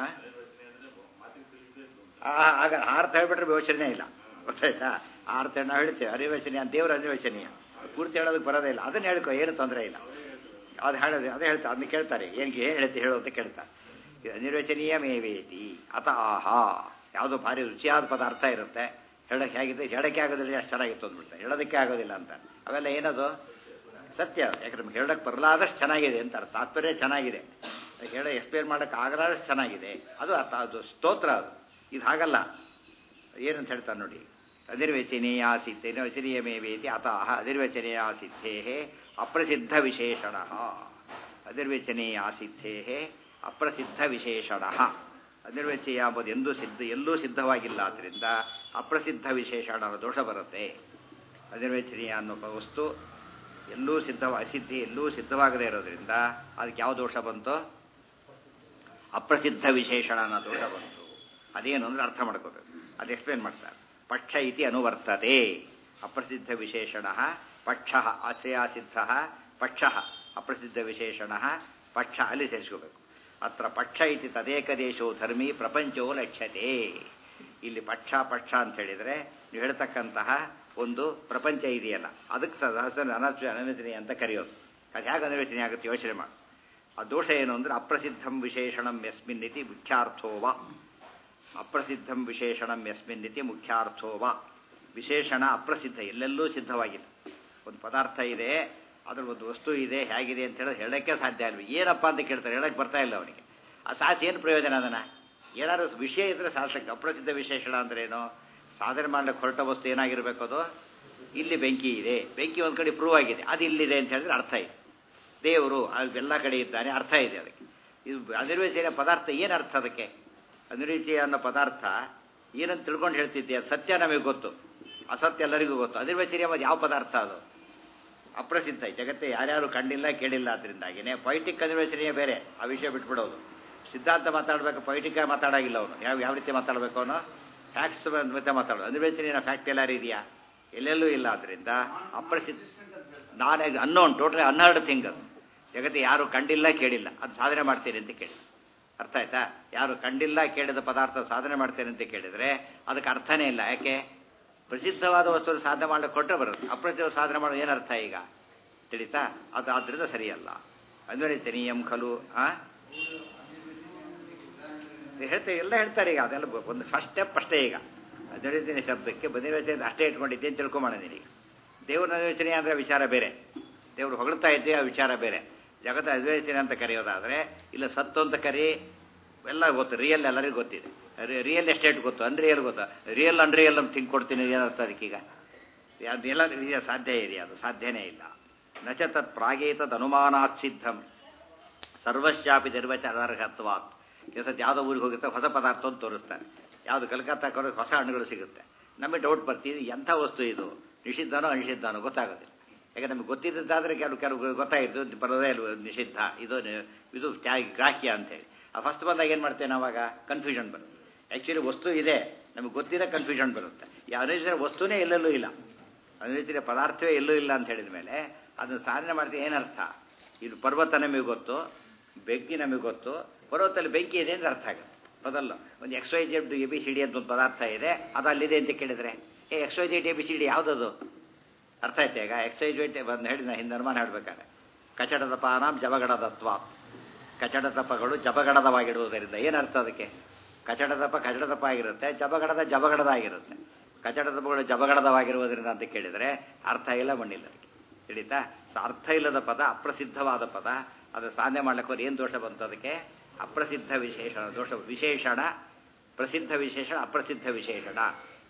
ಆ? ಆಗ ಅರ್ಥ ಹೇಳ್ಬಿಟ್ರೆ ಯೋಚನೆ ಇಲ್ಲ ಗೊತ್ತಾಯ್ತಾ ಆ ಅರ್ಥ ನಾವು ಹೇಳ್ತೇವೆ ಅನಿರ್ವಚನೀಯ ದೇವರ ಅನಿರ್ವಚನೀಯ ಪೂರ್ತಿ ಹೇಳೋದಕ್ಕೆ ಬರೋದೇ ಇಲ್ಲ ಅದನ್ನ ಹೇಳ್ಕೊ ಏನು ತೊಂದರೆ ಇಲ್ಲ ಅದು ಹೇಳೋದು ಅದೇ ಹೇಳ್ತಾರೆ ಅದನ್ನ ಕೇಳ್ತಾರೆ ಏನಿಗೆ ಏನು ಹೇಳ್ತಿ ಹೇಳು ಅಂತ ಕೇಳ್ತಾರೆ ಇದು ಅನಿರ್ವಚನೀಯ ಮೇವೇತಿ ಅತ ಆಹಾ ಯಾವುದೋ ಭಾರಿ ರುಚಿಯಾದ ಪದಾರ್ಥ ಇರುತ್ತೆ ಹೇಳಕ್ಕೆ ಹೇಗಿದೆ ಹೇಳಕ್ಕೆ ಆಗೋದಿಲ್ಲ ಅಷ್ಟು ಚೆನ್ನಾಗಿತ್ತು ಅಂದ್ಬಿಡ್ತಾರೆ ಹೇಳೋದಕ್ಕೆ ಆಗೋದಿಲ್ಲ ಅಂತ ಅವೆಲ್ಲ ಏನದು ಸತ್ಯ ಯಾಕಂದ್ರೆ ನಮ್ಗೆ ಹೇಳಕ್ಕೆ ಬರಲಾದಷ್ಟು ಚೆನ್ನಾಗಿದೆ ಅಂತ ಅರ್ಥ ತಾತ್ಪರ್ಯ ಚೆನ್ನಾಗಿದೆ ಹೇಳ ಎಕ್ಸ್ಪ್ಲೇನ್ ಮಾಡೋಕ್ಕೆ ಆಗಲಾದಷ್ಟು ಚೆನ್ನಾಗಿದೆ ಅದು ಅರ್ಥ ಅದು ಸ್ತೋತ್ರ ಅದು ಇದು ಹಾಗಲ್ಲ ಏನಂತ ಹೇಳ್ತಾರೆ ನೋಡಿ ಅನಿರ್ವಚನೀಯ ಸಿದ್ಧೆ ನಿರ್ವಚನೀಯ ಮೇವೇತಿ ಅತಃ ಅನಿರ್ವಚನೀಯ ಸಿದ್ಧೇ ಅಪ್ರಸಿದ್ಧ ವಿಶೇಷಣ ಅನಿರ್ವಚನೀಯ ಸಿದ್ಧೇ ಅಪ್ರಸಿದ್ಧ ವಿಶೇಷಣ ಅನಿರ್ವಚನೀಯ ಎಂಬುದು ಎಂದೂ ಸಿದ್ಧ ಎಲ್ಲೂ ಸಿದ್ಧವಾಗಿಲ್ಲ ಆದ್ದರಿಂದ ಅಪ್ರಸಿದ್ಧ ವಿಶೇಷಣ ದೋಷ ಬರುತ್ತೆ ಅನಿರ್ವಚನೀಯ ಅನ್ನೋ ವಸ್ತು ಎಲ್ಲೂ ಸಿದ್ಧವ ಅಸಿದ್ಧಿ ಎಲ್ಲೂ ಸಿದ್ಧವಾಗದೇ ಇರೋದ್ರಿಂದ ಅದಕ್ಕೆ ಯಾವ ದೋಷ ಬಂತು ಅಪ್ರಸಿದ್ಧ ವಿಶೇಷಣ ಅನ್ನೋ ದೋಷ ಬಂತು ಅದೇನು ಅಂದ್ರೆ ಅರ್ಥ ಮಾಡ್ಕೋಬೇಕು ಅದು ಎಕ್ಸ್ಪ್ಲೇನ್ ಮಾಡ್ತಾರೆ ಪಕ್ಷ ಇತಿ ಅನುವರ್ತತೆ ಅಪ್ರಸಿದ್ಧ ವಿಶೇಷಣ ಪಕ್ಷ ಆಶ್ರಯಾಸಿದ್ಧ ಪಕ್ಷ ಅಪ್ರಸಿದ್ಧ ವಿಶೇಷಣ ಪಕ್ಷ ಅಲ್ಲಿ ಸೇರಿಸ್ಕೋಬೇಕು ಅತ್ರ ಪಕ್ಷ ಇತಿ ತದೇಕ ದೇಶೋ ಧರ್ಮಿ ಪ್ರಪಂಚವೋ ಲಕ್ಷ್ಯತೆ ಇಲ್ಲಿ ಪಕ್ಷ ಪಕ್ಷ ಅಂತ ಹೇಳಿದರೆ ನೀವು ಹೇಳ್ತಕ್ಕಂತಹ ಒಂದು ಪ್ರಪಂಚ ಇದೆಯಲ್ಲ ಅದಕ್ಕೆ ಸಹಸ್ರ ಅನರ್ಥ ಅನನ್ಯತನೆ ಅಂತ ಕರೆಯೋದು ಅದು ಹೇಗೆ ಅನಿರ್ವಚನೆ ಆಗುತ್ತೆ ಯೋಚನೆ ಮಾಡಿ ಆ ದೋಷ ಏನು ಅಂದರೆ ಅಪ್ರಸಿದ್ಧಂ ವಿಶೇಷಣಂ ಯಸ್ಮಿನ್ ಇತಿ ಮುಖ್ಯಾರ್ಥೋವ ಅಪ್ರಸಿದ್ಧಂ ವಿಶೇಷಣಂ ಯಸ್ಮಿನ್ ಇತಿ ಮುಖ್ಯಾರ್ಥೋವ ವಿಶೇಷಣ ಅಪ್ರಸಿದ್ಧ ಎಲ್ಲೆಲ್ಲೂ ಸಿದ್ಧವಾಗಿಲ್ಲ ಒಂದು ಪದಾರ್ಥ ಇದೆ ಅದ್ರ ಒಂದು ವಸ್ತು ಇದೆ ಹೇಗಿದೆ ಅಂತ ಹೇಳೋದು ಹೇಳೋಕ್ಕೆ ಸಾಧ್ಯ ಅಲ್ವಿ ಏನಪ್ಪ ಅಂತ ಕೇಳ್ತಾರೆ ಹೇಳಕ್ಕೆ ಬರ್ತಾ ಇಲ್ಲ ಅವನಿಗೆ ಆ ಸಾಹಸ ಏನು ಪ್ರಯೋಜನ ಅದನ್ನು ಏನಾದ್ರು ವಿಷಯ ಇದ್ರೆ ಸಾಧಕ್ಕೆ ಅಪ್ರಸಿದ್ಧ ವಿಶೇಷಣ ಅಂದ್ರೆ ಏನು ಸಾಧನೆ ಮಾಡ್ಲಿಕ್ಕೆ ಹೊರಟ ವಸ್ತು ಏನಾಗಿರ್ಬೇಕು ಅದು ಇಲ್ಲಿ ಬೆಂಕಿ ಇದೆ ಬೆಂಕಿ ಒಂದು ಕಡೆ ಪ್ರೂವ್ ಆಗಿದೆ ಅದು ಇಲ್ಲಿದೆ ಅಂತ ಹೇಳಿದ್ರೆ ಅರ್ಥ ಇದೆ ದೇವರು ಎಲ್ಲ ಕಡೆ ಇದ್ದಾನೆ ಅರ್ಥ ಇದೆ ಅದಕ್ಕೆ ಇದು ಅನಿರ್ವಚನ ಪದಾರ್ಥ ಏನು ಅರ್ಥ ಅದಕ್ಕೆ ಅನಿರ್ವಚಯ ಅನ್ನೋ ಪದಾರ್ಥ ಏನಂತ ತಿಳ್ಕೊಂಡು ಹೇಳ್ತಿದ್ದೆ ಅದು ಸತ್ಯ ನಮಗೆ ಗೊತ್ತು ಅಸತ್ಯ ಎಲ್ಲರಿಗೂ ಗೊತ್ತು ಅನಿರ್ವಚನೀಯ ಅದು ಯಾವ ಪದಾರ್ಥ ಅದು ಅಪ್ರಸಿದ್ಧ ಜಗತ್ತೇ ಯಾರ್ಯಾರು ಕಂಡಿಲ್ಲ ಕೇಳಿಲ್ಲ ಅದರಿಂದಾಗಿನೇ ಪೊಯಿಟಿಕ್ ಅನಿರ್ವಚನೀಯ ಬೇರೆ ಆ ವಿಷಯ ಬಿಟ್ಬಿಡೋದು ಸಿದ್ಧಾಂತ ಮಾತಾಡಬೇಕು ಪೊಯಿಟಿಕ್ ಮಾತಾಡಾಗಿಲ್ಲ ಅವನು ಯಾವ ಯಾವ ರೀತಿ ಮಾತಾಡಬೇಕು ಅವನು ಫ್ಯಾಕ್ಟ್ಸ್ ಮತ್ತೆ ಮಾತಾಡೋದು ಅನಿರ್ವಚನೀಯ ಫ್ಯಾಕ್ಟ್ ಎಲ್ಲಾರು ಇದೆಯಾ ಎಲ್ಲೆಲ್ಲೂ ಇಲ್ಲ ಆದ್ದರಿಂದ ಅಪ್ರಸಿದ್ಧ ನಾನೇ ಅನ್ನೋನ್ ಟೋಟಲಿ ಹನ್ನೆರಡು ಥಿಂಗ್ ಅದು ಜಗತ್ತೆ ಯಾರು ಕಂಡಿಲ್ಲ ಕೇಳಿಲ್ಲ ಅದು ಸಾಧನೆ ಮಾಡ್ತೀನಿ ಅಂತ ಕೇಳಿ ಅರ್ಥ ಆಯ್ತಾ ಯಾರು ಕಂಡಿಲ್ಲ ಕೇಳಿದ ಪದಾರ್ಥ ಸಾಧನೆ ಮಾಡ್ತೇನೆ ಅಂತ ಕೇಳಿದ್ರೆ ಅದಕ್ಕೆ ಅರ್ಥನೇ ಇಲ್ಲ ಯಾಕೆ ಪ್ರಸಿದ್ಧವಾದ ವಸ್ತು ಸಾಧನೆ ಮಾಡಕ್ಕೆ ಕೊಟ್ಟರೆ ಬರುತ್ತೆ ಅಪ್ರಸಿದ್ಧ ಸಾಧನೆ ಮಾಡೋದು ಏನರ್ಥ ಈಗ ತಿಳಿತಾ ಅದು ಆದ್ರಿಂದ ಸರಿಯಲ್ಲ ಅನ್ವರಿತನೀಯಂ ಖಲು ಆ ಹೇಳ್ತಾರೆ ಎಲ್ಲ ಹೇಳ್ತಾರೆ ಈಗ ಅದೆಲ್ಲ ಒಂದು ಫಸ್ಟ್ ಸ್ಟೆಪ್ ಅಷ್ಟೇ ಈಗ ಅನ್ವರಿತನ ಶಬ್ದಕ್ಕೆ ಬದಿರ್ವಚನೆ ಅಷ್ಟೇ ಇಟ್ಕೊಂಡಿದ್ದೆ ಅಂತ ತಿಳ್ಕೊಂಬೋಣ ನೀನು ದೇವ್ರ ಅನ್ವಚನೆ ಅಂದರೆ ವಿಚಾರ ಬೇರೆ ದೇವರು ಹೊಗಳ್ತಾ ಇದ್ದೆ ಆ ವಿಚಾರ ಬೇರೆ ಜಗತ್ತ ಅದ್ವೈತನೆ ಅಂತ ಕರೆಯೋದಾದರೆ ಇಲ್ಲ ಸತ್ತು ಅಂತ ಕರಿ ಎಲ್ಲ ಗೊತ್ತು ರಿಯಲ್ ಎಲ್ಲರಿಗೂ ಗೊತ್ತಿದೆ ರಿಯಲ್ ಎಸ್ಟೇಟ್ ಗೊತ್ತು ಅನ್ರಿಯಲ್ ಗೊತ್ತು ರಿಯಲ್ ಅನ್ರಿಯಲ್ ಅಂತ ತಿಂಗ್ ಕೊಡ್ತೀನಿ ಏನರ್ಥ ಅದಕ್ಕೀಗ ಅದೆಲ್ಲ ರೀತಿಯ ಸಾಧ್ಯ ಇದೆಯಾ ಅದು ಸಾಧ್ಯನೇ ಇಲ್ಲ ನಚ ತತ್ ಪ್ರಾಗೇತದ್ ಅನುಮಾನಾತ್ ಸಿದ್ಧಂ ಸರ್ವಶ್ಯಾಪಿ ನಿರ್ವಚನಾರ್ಹತ್ವಾತ್ ಕೆಲಸ ಯಾವುದೋ ಊರಿಗೆ ಹೋಗಿರ್ತಾರೆ ಹೊಸ ಪದಾರ್ಥ ಅಂತ ತೋರಿಸ್ತಾರೆ ಯಾವುದು ಕಲ್ಕತ್ತಾ ಕೊಡೋ ಹೊಸ ಹಣ್ಣುಗಳು ಸಿಗುತ್ತೆ ನಮಗೆ ಡೌಟ್ ಬರ್ತೀವಿ ಎಂಥ ವಸ್ತು ಇದು ನಿಷಿದ್ಧನೋ ಅನಿಷಿದ್ಧನೋ ಗೊತ್ತಾಗೋದಿಲ್ಲ ಯಾಕೆ ನಮಗೆ ಗೊತ್ತಿದ್ದಾದ್ರೆ ಕೆಲವು ಕೆಲವು ಗೊತ್ತಾಯಿತು ಬರೋದೇ ಇಲ್ವ ನಿಷಿದ್ಧ ಇದು ಇದು ಗ್ರಾಹ್ಯ ಅಂತೇಳಿ ಆ ಫಸ್ಟ್ ಬಂದಾಗ ಏನು ಮಾಡ್ತೇವೆ ನಾವಾಗ ಕನ್ಫ್ಯೂಷನ್ ಬರುತ್ತೆ ಆ್ಯಕ್ಚುಲಿ ವಸ್ತು ಇದೆ ನಮಗೆ ಗೊತ್ತಿರೋ ಕನ್ಫ್ಯೂಷನ್ ಬರುತ್ತೆ ಈ ಅನಿಶ್ಚಿತ ವಸ್ತುನೇ ಎಲ್ಲೆಲ್ಲೂ ಇಲ್ಲ ಅನಿಶ್ಚಿತ ಪದಾರ್ಥವೇ ಎಲ್ಲೂ ಇಲ್ಲ ಅಂತ ಹೇಳಿದ ಮೇಲೆ ಅದನ್ನು ಸಾಧನೆ ಮಾಡ್ತೀವಿ ಏನರ್ಥ ಇದು ಪರ್ವತ ನಮಗೆ ಗೊತ್ತು ಬೆಂಕಿ ನಮಗೆ ಗೊತ್ತು ಪರ್ವತದಲ್ಲಿ ಬೆಂಕಿ ಇದೆ ಅಂತ ಅರ್ಥ ಆಗುತ್ತೆ ಹೌದಲ್ಲ ಒಂದು X Y Z A B C D ಅಂತ ಒಂದು ಪದಾರ್ಥ ಇದೆ ಅದು ಅಲ್ಲಿದೆ ಅಂತ ಕೇಳಿದರೆ ಏ X Y Z A B C D ಯಾವುದದು ಅರ್ಥ ಆಯ್ತಾ ಈಗ ಎಕ್ಸ್ ವೈ ಜೆಡ್ ಬಂದು ಹೇಳಿ ನಾನು ಹಿಂದೆ ಅನುಮಾನ ಹೇಳ್ಬೇಕಾದ್ರೆ ಕಚಡದ ಪಾನಾಂ ಜಬಗಡದತ್ವ ಕಚಡದಪ್ಪಗಳು ಜಬಗಡದವಾಗಿಡುವುದರಿಂದ ಏನರ್ಥ ಅದಕ್ಕೆ ಕಚಡದಪ್ಪ ಕಚಡದಪ್ಪ ಆಗಿರುತ್ತೆ ಜಬಗಡದ ಜಬಗಡದ ಆಗಿರುತ್ತೆ ಕಚಡದಪ್ಪಗಳು ಜಬಗಡದವಾಗಿರುವುದರಿಂದ ಅಂತ ಕೇಳಿದರೆ ಅರ್ಥ ಇಲ್ಲ ಮಣ್ಣಿಲ್ಲ ಅದಕ್ಕೆ ತಿಳಿತಾ ಅರ್ಥ ಇಲ್ಲದ ಪದ ಅಪ್ರಸಿದ್ಧವಾದ ಪದ ಅದು ಸಾಧನೆ ಮಾಡ್ಲಿಕ್ಕೆ ಏನು ದೋಷ ಬಂತು ಅದಕ್ಕೆ ಅಪ್ರಸಿದ್ಧ ವಿಶೇಷಣ ದೋಷ ವಿಶೇಷಣ ಪ್ರಸಿದ್ಧ ವಿಶೇಷಣ ಅಪ್ರಸಿದ್ಧ ವಿಶೇಷಣ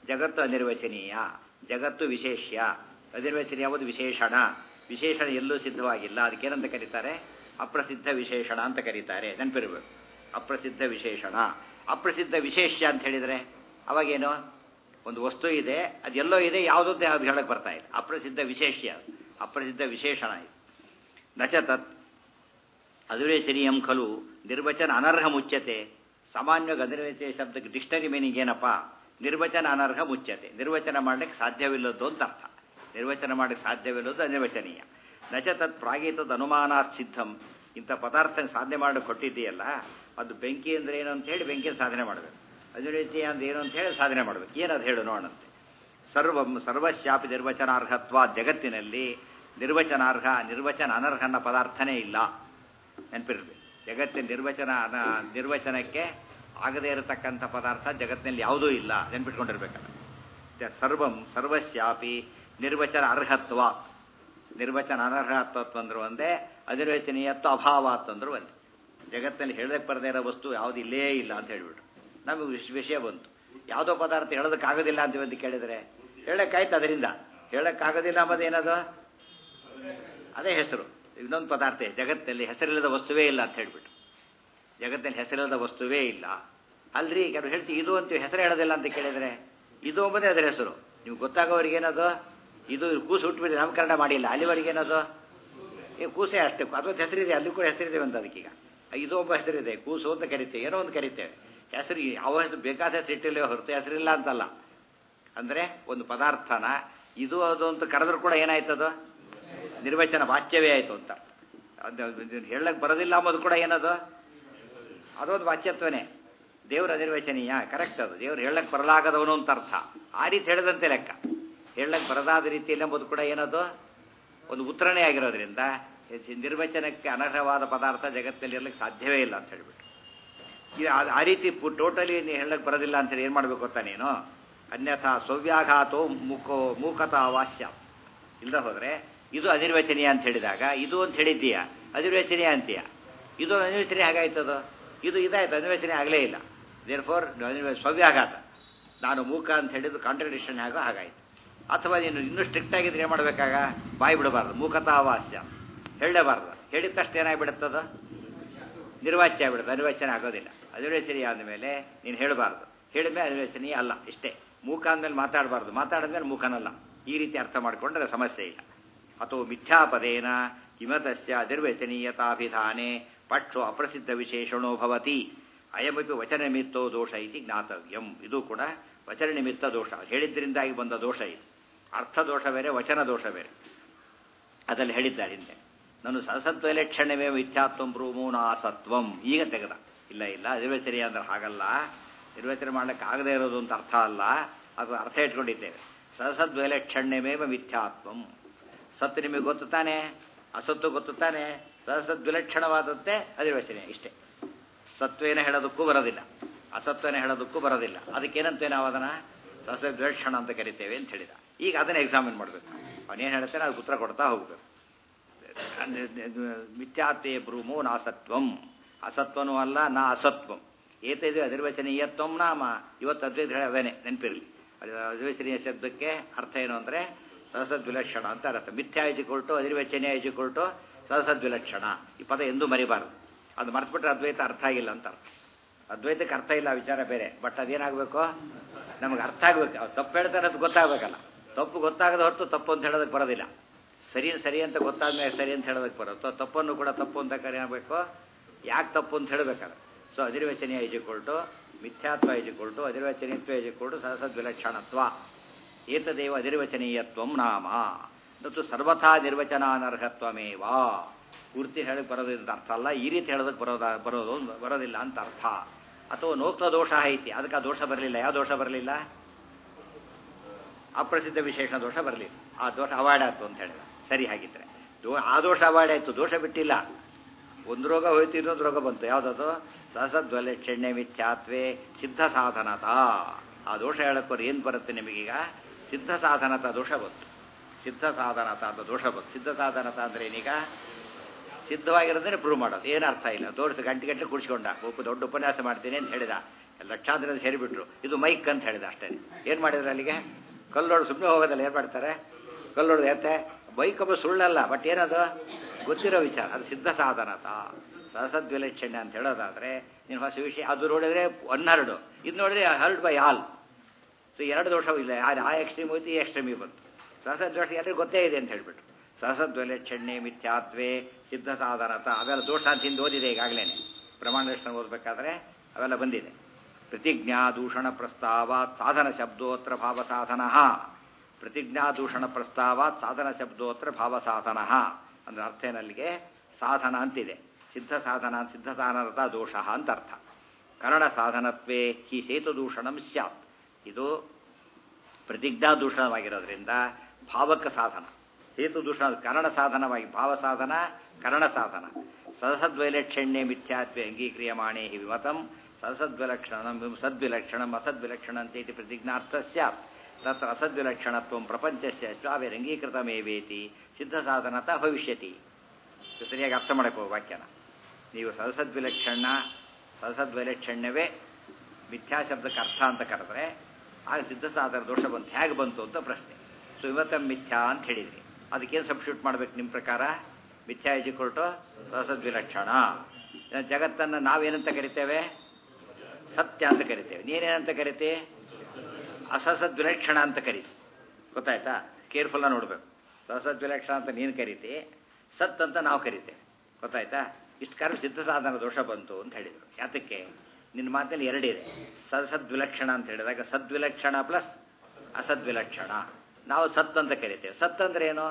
ಜಗತ್ತು ಅನಿರ್ವಚನೀಯ ಜಗತ್ತು ವಿಶೇಷ್ಯ ಅನಿರ್ವಚನೀಯ ಯಾವುದು ವಿಶೇಷಣ ವಿಶೇಷಣ ಎಲ್ಲೂ ಸಿದ್ಧವಾಗಿಲ್ಲ ಅದಕ್ಕೇನಂತ ಕರೀತಾರೆ ಅಪ್ರಸಿದ್ಧ ವಿಶೇಷಣ ಅಂತ ಕರೀತಾರೆ ನೆನಪಿರ್ಬೇಕು ಅಪ್ರಸಿದ್ಧ ವಿಶೇಷಣ ಅಪ್ರಸಿದ್ಧ ವಿಶೇಷ್ಯ ಅಂತ ಹೇಳಿದರೆ ಅವಾಗೇನು ಒಂದು ವಸ್ತು ಇದೆ ಅದೆಲ್ಲೋ ಇದೆ ಯಾವುದೋ ಅದು ಹೇಳಕ್ಕೆ ಬರ್ತಾ ಇಲ್ಲ ಅಪ್ರಸಿದ್ಧ ವಿಶೇಷ್ಯ ಅಪ್ರಸಿದ್ಧ ವಿಶೇಷಣ ಇದು ನಚ ತತ್ ಅದುರೇಚನೀಯಂ ಖಲು ನಿರ್ವಚನ ಅನರ್ಹ ಮುಚ್ಚತೆ ಸಾಮಾನ್ಯವಾಗಿ ಅನಿರ್ವಚನ ಶಬ್ದಕ್ಕೆ ಡಿಕ್ಷನರಿ ಮೀನಿಂಗ್ ಏನಪ್ಪ ನಿರ್ವಚನ ಅನರ್ಹ ಮುಚ್ಚತೆ ನಿರ್ವಚನ ಮಾಡಲಿಕ್ಕೆ ಸಾಧ್ಯವಿಲ್ಲದ್ದು ಅಂತ ಅರ್ಥ ನಿರ್ವಚನ ಮಾಡಲಿಕ್ಕೆ ಸಾಧ್ಯವಿಲ್ಲದ್ದು ಅನಿರ್ವಚನೀಯ ನಚ ತತ್ ಪ್ರಾಗೇತದ ಅನುಮಾನಾತ್ ಸಿದ್ಧಂ ಇಂಥ ಪದಾರ್ಥ ಸಾಧನೆ ಮಾಡಿ ಕೊಟ್ಟಿದ್ದೀಯಲ್ಲ ಅದು ಬೆಂಕಿ ಅಂದ್ರೆ ಏನು ಅಂತ ಹೇಳಿ ಬೆಂಕಿಯ ಸಾಧನೆ ಮಾಡಬೇಕು ಅನಿರ್ವಚನೀಯ ಅಂದ್ರೆ ಏನು ಅಂತ ಹೇಳಿ ಸಾಧನೆ ಮಾಡಬೇಕು ಏನದು ಹೇಳು ನೋಡಂತೆ ಸರ್ವಂ ಸರ್ವಶ್ಯಾಪಿ ನಿರ್ವಚನಾರ್ಹತ್ವ ಜಗತ್ತಿನಲ್ಲಿ ನಿರ್ವಚನಾರ್ಹ ನಿರ್ವಚನ ಅನರ್ಹ ಅನ್ನೋ ಪದಾರ್ಥನೇ ಇಲ್ಲ ನೆನಪಿರ್ಬೇಕು ಜಗತ್ತಿನ ನಿರ್ವಚನ ಅನ- ನಿರ್ವಚನಕ್ಕೆ ಆಗದೇ ಇರತಕ್ಕಂಥ ಪದಾರ್ಥ ಜಗತ್ತಿನಲ್ಲಿ ಯಾವುದೂ ಇಲ್ಲ ನೆನ್ಪಿಟ್ಕೊಂಡಿರ್ಬೇಕಲ್ಲ ಸ- ಸರ್ವಂ ಸರ್ವಸ್ಯಾಪಿ ನಿರ್ವಚನ ಅರ್ಹತ್ವ ನಿರ್ವಚನ ಅನರ್ಹತ್ವ ಅಂದ್ರೆ ಒಂದೇ ಅನಿರ್ವಚನೀಯತ್ವ ಅಭಾವಾತ್ ಅಂದ್ರೆ ಒಂದೇ ಜಗತ್ತಿನಲ್ಲಿ ಹೇಳಕ್ಕೆ ಬರದೇ ಇರೋ ವಸ್ತು ಯಾವುದು ಇಲ್ಲೇ ಇಲ್ಲ ಅಂತ ಹೇಳ್ಬಿಟ್ರು ನಮಗೆ ವಿಷ ವಿಷಯ ಬಂತು ಯಾವುದೋ ಪದಾರ್ಥ ಹೇಳೋದಕ್ಕಾಗೋದಿಲ್ಲ ಅಂತ ಅಂತ ಕೇಳಿದರೆ ಹೇಳಕ್ಕಾಯ್ತು ಅದರಿಂದ ಹೇಳಕ್ಕಾಗೋದಿಲ್ಲ ಅನ್ನೋದು ಏನದು ಅದೇ ಹೆಸರು ಇನ್ನೊಂದು ಪದಾರ್ಥ ಇದೆ. ಜಗತ್ತಿನಲ್ಲಿ ಹೆಸರಿಲ್ಲದ ವಸ್ತುವೇ ಇಲ್ಲ ಅಂತ ಹೇಳ್ಬಿಟ್ಟು ಜಗತ್ತಿನಲ್ಲಿ ಹೆಸರಿಲ್ಲದ ವಸ್ತುವೇ ಇಲ್ಲ ಅಲ್ರಿ ಕೆಲವು ಹೇಳ್ತೀವಿ ಇದು ಅಂತ ಹೆಸರು ಹೇಳೋದಿಲ್ಲ ಅಂತ ಕೇಳಿದರೆ ಇದು ಎಂಬುದೇ ಅದರ ಹೆಸರು ನೀವು ಗೊತ್ತಾಗೋರಿಗೆ ಏನದು ಇದು ಕೂಸು ಹುಟ್ಟುಬಿಟ್ಟು ನಾಮಕರಣ ಮಾಡಿಲ್ಲ ಅಲ್ಲಿವರೆಗೆ ಏನದು ಈ ಕೂಸೇ ಅಷ್ಟೇ ಅದೊಂದು ಹೆಸರಿದೆ ಅಲ್ಲಿ ಕೂಡ ಹೆಸರಿದೆ ಅಂತ ಅದಕ್ಕೀಗ ಇದು ಒಬ್ಬ ಹೆಸರಿದೆ ಕೂಸು ಅಂತ ಕರಿತೇವೆ ಏನೋ ಒಂದು ಕರಿತೇವೆ ಹೆಸರು ಯಾವ ಹೆಸರು ಬೇಕಾದ ಹೆಸರು ಇಟ್ಟಿಲ್ಲ ಹೊರತು ಹೆಸರಿಲ್ಲ ಅಂತಲ್ಲ ಅಂದರೆ ಒಂದು ಪದಾರ್ಥನ ಇದು ಅದು ಅಂತ ಕರೆದ್ರೂ ಕೂಡ ಏನಾಯ್ತದು ನಿರ್ವಚನ ವಾಚ್ಯವೇ ಆಯಿತು ಅಂತ ಅದು ಹೇಳಕ್ಕೆ ಬರೋದಿಲ್ಲ ಅಂಬೋದು ಕೂಡ ಏನದು ಅದೊಂದು ವಾಚ್ಯತ್ವನೇ ದೇವರ ಅನಿರ್ವಚನೀಯ ಕರೆಕ್ಟ್ ಅದು ದೇವ್ರು ಹೇಳಕ್ಕೆ ಬರಲಾಗದವನು ಅಂತ ಅರ್ಥ ಆ ರೀತಿ ಹೇಳಿದಂತೆ ಲೆಕ್ಕ ಹೇಳಕ್ಕೆ ಬರದಾದ ರೀತಿಯಲ್ಲಿ ಎಂಬುದು ಕೂಡ ಏನದು ಒಂದು ಉತ್ತರನೇ ಆಗಿರೋದ್ರಿಂದ ಈ ನಿರ್ವಚನಕ್ಕೆ ಅನರ್ಹವಾದ ಪದಾರ್ಥ ಜಗತ್ತಿನಲ್ಲಿ ಇರಲಿಕ್ಕೆ ಸಾಧ್ಯವೇ ಇಲ್ಲ ಅಂತ ಹೇಳ್ಬಿಟ್ಟು ಇದು ಆ- ಆ ರೀತಿ ಟೋಟಲಿ ನೀ ಹೇಳಕ್ಕೆ ಬರೋದಿಲ್ಲ ಅಂತೇಳಿ ಏನು ಮಾಡಬೇಕು ಗೊತ್ತಾ ನೀನು ಅನ್ಯಥಾ ಸೌವ್ಯಾಘಾತೋ ಮುಖೋ ಮೂಕತಾ ವಾಸ್ಯ ಇಲ್ಲದ ಹೋದರೆ ಇದು ಅನಿರ್ವಚನೀಯ ಅಂತ ಹೇಳಿದಾಗ ಇದು ಅಂತ ಹೇಳಿದ್ದೀಯ ಅನಿರ್ವಚನೀಯ ಅಂತೀಯ ಇದು ಅನಿರ್ವಚನೀಯ ಹೇಗಾಯ್ತದು ಇದು ಇದಾಯ್ತು ಅನಿರ್ವಚನೀಯ ಆಗಲೇ ಇಲ್ಲ ದೇರ್ ಫೋರ್ ಸವ್ಯಾಘಾತ ನಾನು ಮೂಕ ಅಂತ ಹೇಳಿದ್ದು ಕಾಂಟ್ರಡಿಕ್ಷನ್ ಆಗೋ ಹಾಗಾಯ್ತು ಅಥವಾ ನೀನು ಇನ್ನೂ ಸ್ಟ್ರಿಕ್ಟ್ ಆಗಿದ್ರೆ ಏನು ಮಾಡಬೇಕಾಗ ಬಾಯಿ ಬಿಡಬಾರ್ದು ಮೂಕತಾ ವಾಸ್ಯ ಹೇಳಲೇಬಾರ್ದು ಹೇಳಿದ ತಕ್ಷಣ ಏನಾಗ್ಬಿಡುತ್ತದು ನಿರ್ವಾಚ್ಯ ಆಗ್ಬಿಡುತ್ತೆ ಅನಿರ್ವಚನ ಆಗೋದಿಲ್ಲ ಅನಿರ್ವಚನೀಯ ಆದಮೇಲೆ ನೀನು ಹೇಳಬಾರ್ದು ಹೇಳಿದ್ಮೇಲೆ ಅನಿರ್ವಚನೀಯ ಅಲ್ಲ ಇಷ್ಟೇ ಮೂಕ ಅಂದಮೇಲೆ ಮಾತಾಡಬಾರ್ದು ಮಾತಾಡಿದ್ಮೇಲೆ ಮೂಕನಲ್ಲ ಈ ರೀತಿ ಅರ್ಥ ಮಾಡಿಕೊಂಡ್ರೆ ಸಮಸ್ಯೆ ಇಲ್ಲ ಅಥವಾ ಮಿಥ್ಯಾಪದೇನ ಕಿಮತಸ್ಯ ಅನಿರ್ವಚನೀಯತಾಭಿಧಾನೆ ಪಕ್ಷೋ ಅಪ್ರಸಿದ್ಧ ವಿಶೇಷಣೋ ಭವತಿ ಅಯಮಪಿ ವಚನ ನಿಮಿತ್ತೋ ದೋಷ ಇತಿ ಜ್ಞಾತವ್ಯಂ ಇದು ಕೂಡ ವಚನ ನಿಮಿತ್ತ ದೋಷ ಹೇಳಿದ್ರಿಂದಾಗಿ ಬಂದ ದೋಷ ಇದು ಅರ್ಥ ದೋಷ ಬೇರೆ ವಚನ ದೋಷ ಬೇರೆ ಅದರಲ್ಲಿ ಹೇಳಿದ್ದಾರೆ ಹಿಂದೆ ನಾನು ಸಸತ್ವೈಲಕ್ಷಣ್ಯವೇ ಮಿಥ್ಯಾತ್ವಂ ಬ್ರೂಮೂನ ಸತ್ವಂ ಈಗ ತೆಗೆದ ಇಲ್ಲ ಇಲ್ಲ ನಿರ್ವಚನೆ ಅಂದ್ರೆ ಹಾಗಲ್ಲ ನಿರ್ವಚನೆ ಮಾಡ್ಲಿಕ್ಕೆ ಆಗದೇ ಇರೋದು ಅಂತ ಅರ್ಥ ಅಲ್ಲ ಅದು ಅರ್ಥ ಇಟ್ಕೊಂಡಿದ್ದೇವೆ ಸಸದ್ವೈಲಕ್ಷಣ್ಯಮೇವ ಮಿಥ್ಯಾತ್ವಂ ಸತ್ತು ನಿಮಗೆ ಗೊತ್ತು ತಾನೆ ಅಸತ್ತು ಗೊತ್ತು ತಾನೆ ಸಸದ್ವಿಲಕ್ಷಣವಾದದ್ದೇ ಅನಿರ್ವಚನೆ ಇಷ್ಟೇ ಸತ್ವೇನ ಹೇಳೋದಕ್ಕೂ ಬರೋದಿಲ್ಲ ಅಸತ್ವನ ಹೇಳೋದಕ್ಕೂ ಬರೋದಿಲ್ಲ ಅದಕ್ಕೇನಂತೇವೆ ನಾವು ಅದನ್ನು ಸಸದ್ವಿಲಕ್ಷಣ ಅಂತ ಕರಿತೇವೆ ಅಂತ ಹೇಳಿದ ಈಗ ಅದನ್ನ ಎಕ್ಸಾಮಿನ್ ಮಾಡಬೇಕು ಅವನೇನು ಹೇಳ್ತಾನೆ ಅದಕ್ಕೆ ಉತ್ತರ ಕೊಡ್ತಾ ಹೋಗ್ಬೇಕು ಮಿಥ್ಯಾತೆ ಬ್ರೂಮೋ ನಾಸತ್ವಂ ಅಸತ್ವನೂ ಅಲ್ಲ ನಾ ಅಸತ್ವಂ ಏತೈದು ಅನಿರ್ವಚನೀಯತ್ವಂ ನಾಮ ಇವತ್ತು ಅದ್ವೈತ ಹೇಳಿ ಅದೇನೆ ನೆನಪಿರಲಿ ಅನಿರ್ವಚನೀಯ ಶಬ್ದಕ್ಕೆ ಅರ್ಥ ಏನು ಅಂದರೆ ಸಹಸದ್ವಿಲಕ್ಷಣ ಅಂತ ಅರ್ಥ ಮಿಥ್ಯಾ ಇಜಿಕೊಳ್ಟು ಅನಿರ್ವಚನೀಯ ಇಜಿಕೊಳ್ಟು ಸಹಸದ್ವಿಲಕ್ಷಣ ಈ ಪದ ಎಂದೂ ಮರಿಬಾರದು ಅದು ಮರ್ತ್ಬಿಟ್ರೆ ಅದ್ವೈತ ಅರ್ಥ ಆಗಿಲ್ಲ ಅಂತ ಅರ್ಥ ಅದ್ವೈತಕ್ಕೆ ಅರ್ಥ ಇಲ್ಲ ಆ ವಿಚಾರ ಬೇರೆ ಬಟ್ ಅದೇನಾಗಬೇಕು ನಮಗೆ ಅರ್ಥ ಆಗ್ಬೇಕು ಅವ್ರು ತಪ್ಪು ಹೇಳ್ತಾರೆ ಅದು ಗೊತ್ತಾಗಬೇಕಲ್ಲ ತಪ್ಪು ಗೊತ್ತಾಗದ ಹೊರತು ತಪ್ಪು ಅಂತ ಹೇಳೋದಕ್ಕೆ ಬರೋದಿಲ್ಲ ಸರಿ ಸರಿ ಅಂತ ಗೊತ್ತಾದ್ಮೇಲೆ ಸರಿ ಅಂತ ಹೇಳೋದಕ್ಕೆ ಬರುತ್ತೆ ತಪ್ಪನ್ನು ಕೂಡ ತಪ್ಪು ಅಂತ ಕರೆಯಬೇಕು ಯಾಕೆ ತಪ್ಪು ಅಂತ ಹೇಳಬೇಕಲ್ಲ ಸೊ ಅನಿರ್ವಚನೀಯ ಇಜಿಕೊಳ್ಟು ಮಿಥ್ಯಾತ್ವ ಇಜಿಕೊಳ್ಟು ಅನಿರ್ವಚನೀಯತ್ವ ಇಜಿಕೊಳ್ಟು ಸಹಸದ್ವಿಲಕ್ಷಣತ್ವ ಏತದೇವ ಅನಿರ್ವಚನೀಯತ್ವಂ ನಾಮ ಮತ್ತು ಸರ್ವಥಾ ನಿರ್ವಚನಾನರ್ಹತ್ವಮೇವ ಪೂರ್ತಿ ಹೇಳಕ್ಕೆ ಬರೋದಿಲ್ಲ ಅಂತ ಅರ್ಥ ಅಲ್ಲ ಈ ರೀತಿ ಹೇಳೋದಕ್ಕೆ ಬರೋದ ಬರೋದು ಬರೋದಿಲ್ಲ ಅಂತ ಅರ್ಥ ಅಥವಾ ನೋಕ್ತ ದೋಷ ಐತಿ ಅದಕ್ಕೆ ಆ ದೋಷ ಬರಲಿಲ್ಲ ಯಾವ ದೋಷ ಬರಲಿಲ್ಲ ಅಪ್ರಸಿದ್ಧ ವಿಶೇಷ ದೋಷ ಬರಲಿಲ್ಲ ಆ ದೋಷ ಅವಾಯ್ಡ್ ಆಯ್ತು ಅಂತ ಹೇಳಿದ ಸರಿ ಹಾಗಿದ್ರೆ ದೋ ಆ ದೋಷ ಅವಾಯ್ಡ್ ಆಯ್ತು ದೋಷ ಬಿಟ್ಟಿಲ್ಲ ಒಂದು ರೋಗ ಹೋಯ್ತು ಇನ್ನೊಂದು ರೋಗ ಬಂತು ಯಾವುದದು ಸಹಸದ್ವಲೆಕ್ಷಣ್ಯ ಮಿಥ್ಯಾತ್ವೇ ಸಿದ್ಧ ಸಾಧನತ ಆ ದೋಷ ಹೇಳಕ್ಕೋರು ಏನು ಬರುತ್ತೆ ನಿಮಗೀಗ ಸಿದ್ಧ ಸಾಧನತ ದೋಷ ಬಂತು ಸಿದ್ಧ ಸಾಧನತ ಅಂತ ದೋಷ ಬಂತು ಸಿದ್ಧ ಸಾಧನತ ಅಂದ್ರೆ ಏನೀಗ ಸಿದ್ಧವಾಗಿರೋದನ್ನೇ ಪ್ರೂವ್ ಮಾಡೋದು ಏನು ಅರ್ಥ ಇಲ್ಲ ತೋರಿಸಿ ಗಂಟೆ ಗಂಟೆ ಕುಡಿಸ್ಕೊಂಡ ಒಬ್ಬ ದೊಡ್ಡ ಉಪನ್ಯಾಸ ಮಾಡ್ತೀನಿ ಅಂತ ಹೇಳಿದ ಲಕ್ಷಾಂತರ ಸೇರಿಬಿಟ್ರು ಇದು ಮೈಕ್ ಅಂತ ಹೇಳಿದ ಅಷ್ಟೇ ಏನು ಮಾಡಿದ್ರು ಅಲ್ಲಿಗೆ ಕಲ್ಲೋಡು ಸುಮ್ಮನೆ ಹೋಗೋದಲ್ಲ ಏನು ಮಾಡ್ತಾರೆ ಕಲ್ಲೋಡು ಯಾತೆ ಬೈಕ್ ಒಬ್ಬ ಸುಳ್ಳಲ್ಲ ಬಟ್ ಏನದು ಗೊತ್ತಿರೋ ವಿಚಾರ ಅದು ಸಿದ್ಧ ಸಾಧನತ ಸಹಸದ್ವಿಲಕ್ಷಣ್ಯ ಅಂತ ಹೇಳೋದಾದ್ರೆ ನೀನು ಹೊಸ ವಿಷಯ ಅದು ನೋಡಿದ್ರೆ ಹನ್ನೆರಡು ಇದು ನೋಡಿದ್ರೆ ಹರ್ಡ್ ಬೈ ಆಲ್ ಸೊ ಎರಡು ದೋಷವಿಲ್ಲ ಆ ಎಕ್ಸ್ಟ್ರೀಮ್ ಹೋಯ್ತು ಈ ಎಕ್ಸ್ಟ್ರೀಮಿ ಬಂತು ಸಹಸದ್ವೇಷ ಎಲ್ಲರಿಗೂ ಗೊತ್ತೇ ಇದೆ ಅಂತ ಹೇಳ್ಬಿಟ್ಟು ಸಹಸದ್ವಿಲಕ್ಷಣ್ಯ ಮಿಥ್ಯಾತ್ವೇ ಸಿದ್ಧ ಸಾಧನತ ಅವೆಲ್ಲ ದೋಷ ಅಂತ ಹಿಂದೆ ಓದಿದೆ ಈಗಾಗಲೇ ಪ್ರಮಾಣ ದರ್ಶನ ಓದಬೇಕಾದ್ರೆ ಅವೆಲ್ಲ ಬಂದಿದೆ ಪ್ರತಿಜ್ಞಾ ದೂಷಣ ಪ್ರಸ್ತಾವ ಸಾಧನ ಶಬ್ದೋತ್ರ ಭಾವ ಸಾಧನ ಪ್ರತಿಜ್ಞಾ ದೂಷಣ ಪ್ರಸ್ತಾವ ಸಾಧನ ಶಬ್ದೋತ್ರ ಭಾವ ಸಾಧನ ಅಂದ್ರೆ ಅರ್ಥ ಏನಲ್ಲಿಗೆ ಸಾಧನ ಅಂತಿದೆ ಸಿದ್ಧ ಸಾಧನ ಸಿದ್ಧ ಸಾಧನತ ದೋಷ ಅಂತ ಅರ್ಥ ಕನ್ನಡ ಸಾಧನತ್ವೇ ಹಿ ಸೇತು ದೂಷಣಂ ಸ್ಯಾತ್ ಇದು ಪ್ರತಿಜ್ಞಾ ದೂಷಣವಾಗಿರೋದ್ರಿಂದ ಭಾವಕ ಸಾಧನ ಹೇತು ದೂಷಣ ಕರಣ ಸಾಧನವಾಗಿ ಭಾವ ಸಾಧನ ಕರಣ ಸಾಧನ ಸದಸದ್ವೈಲಕ್ಷಣ್ಯ ಮಿಥ್ಯಾತ್ವೆ ಅಂಗೀಕ್ರಿಯಮಾಣೇ ಹಿ ವಿಮತಂ ಸದಸದ್ವಿಲಕ್ಷಣಂ ಸದ್ವಿಲಕ್ಷಣಂ ಅಸದ್ವಿಲಕ್ಷಣಂತೇತಿ ಪ್ರತಿಜ್ಞಾರ್ಥ ಸ್ಯಾತ್ ತತ್ರ ಅಸದ್ವಿಲಕ್ಷಣತ್ವಂ ಪ್ರಪಂಚಸ್ಯ ಸ್ವಾಭಿರಂಗೀಕೃತಮೇವೇತಿ ಸಿದ್ಧ ಸಾಧನತ ಭವಿಷ್ಯತಿ ಇದು ಸರಿಯಾಗಿ ಅರ್ಥ ಮಾಡಬೇಕು ವಾಕ್ಯನ ನೀವು ಸದಸದ್ವಿಲಕ್ಷಣ ಸದಸದ್ವೈಲಕ್ಷಣ್ಯವೇ ಮಿಥ್ಯಾಶಬ್ದಕ್ಕೆ ಅರ್ಥ ಅಂತ ಕರೆದ್ರೆ ಆಗ ಸಿದ್ಧ ಸಾಧನ ದೋಷ ಬಂತು ಹೇಗೆ ಬಂತು ಅಂತ ಪ್ರಶ್ನೆ ಸೊ ಇವತ್ತ ಮಿಥ್ಯಾ ಅಂತ ಹೇಳಿದ್ರಿ ಅದಕ್ಕೇನು ಸಬ್ಸ್ಟ್ಯೂಟ್ ಮಾಡ್ಬೇಕು ನಿಮ್ಮ ಪ್ರಕಾರ ಮಿಥ್ಯಾ ಇಜಿ ಕೊಟ್ಟು ಸಹಸದ್ವಿಲಕ್ಷಣ ಜಗತ್ತನ್ನು ನಾವೇನಂತ ಕರಿತೇವೆ ಸತ್ಯ ಅಂತ ಕರಿತೇವೆ ನೀನೇನಂತ ಕರಿತೆ ಅಸಸದ್ವಿಲಕ್ಷಣ ಅಂತ ಕರೀತಿ ಗೊತ್ತಾಯ್ತಾ ಕೇರ್ಫುಲ್ಲ ನೋಡ್ಬೇಕು ಸಹಸದ್ವಿಲಕ್ಷಣ ಅಂತ ನೀನು ಕರಿತಿ ಸತ್ ಅಂತ ನಾವು ಕರಿತೇವೆ ಗೊತ್ತಾಯ್ತಾ ಇಷ್ಟು ಕಾರಣ ಸಿದ್ಧ ಸಾಧನ ದೋಷ ಬಂತು ಅಂತ ಹೇಳಿದರು ಯಾತಕ್ಕೆ ನಿನ್ನ ಮಾತಲ್ಲಿ ಎರಡಿದೆ ಸದ್ವಿಲಕ್ಷಣ ಅಂತ ಹೇಳಿದಾಗ ಸದ್ವಿಲಕ್ಷಣ ಪ್ಲಸ್ ಅಸದ್ವಿಲಕ್ಷಣ ನಾವು ಸತ್ ಅಂತ ಕರಿತೇವೆ ಸತ್ ಅಂದ್ರೆ ಏನು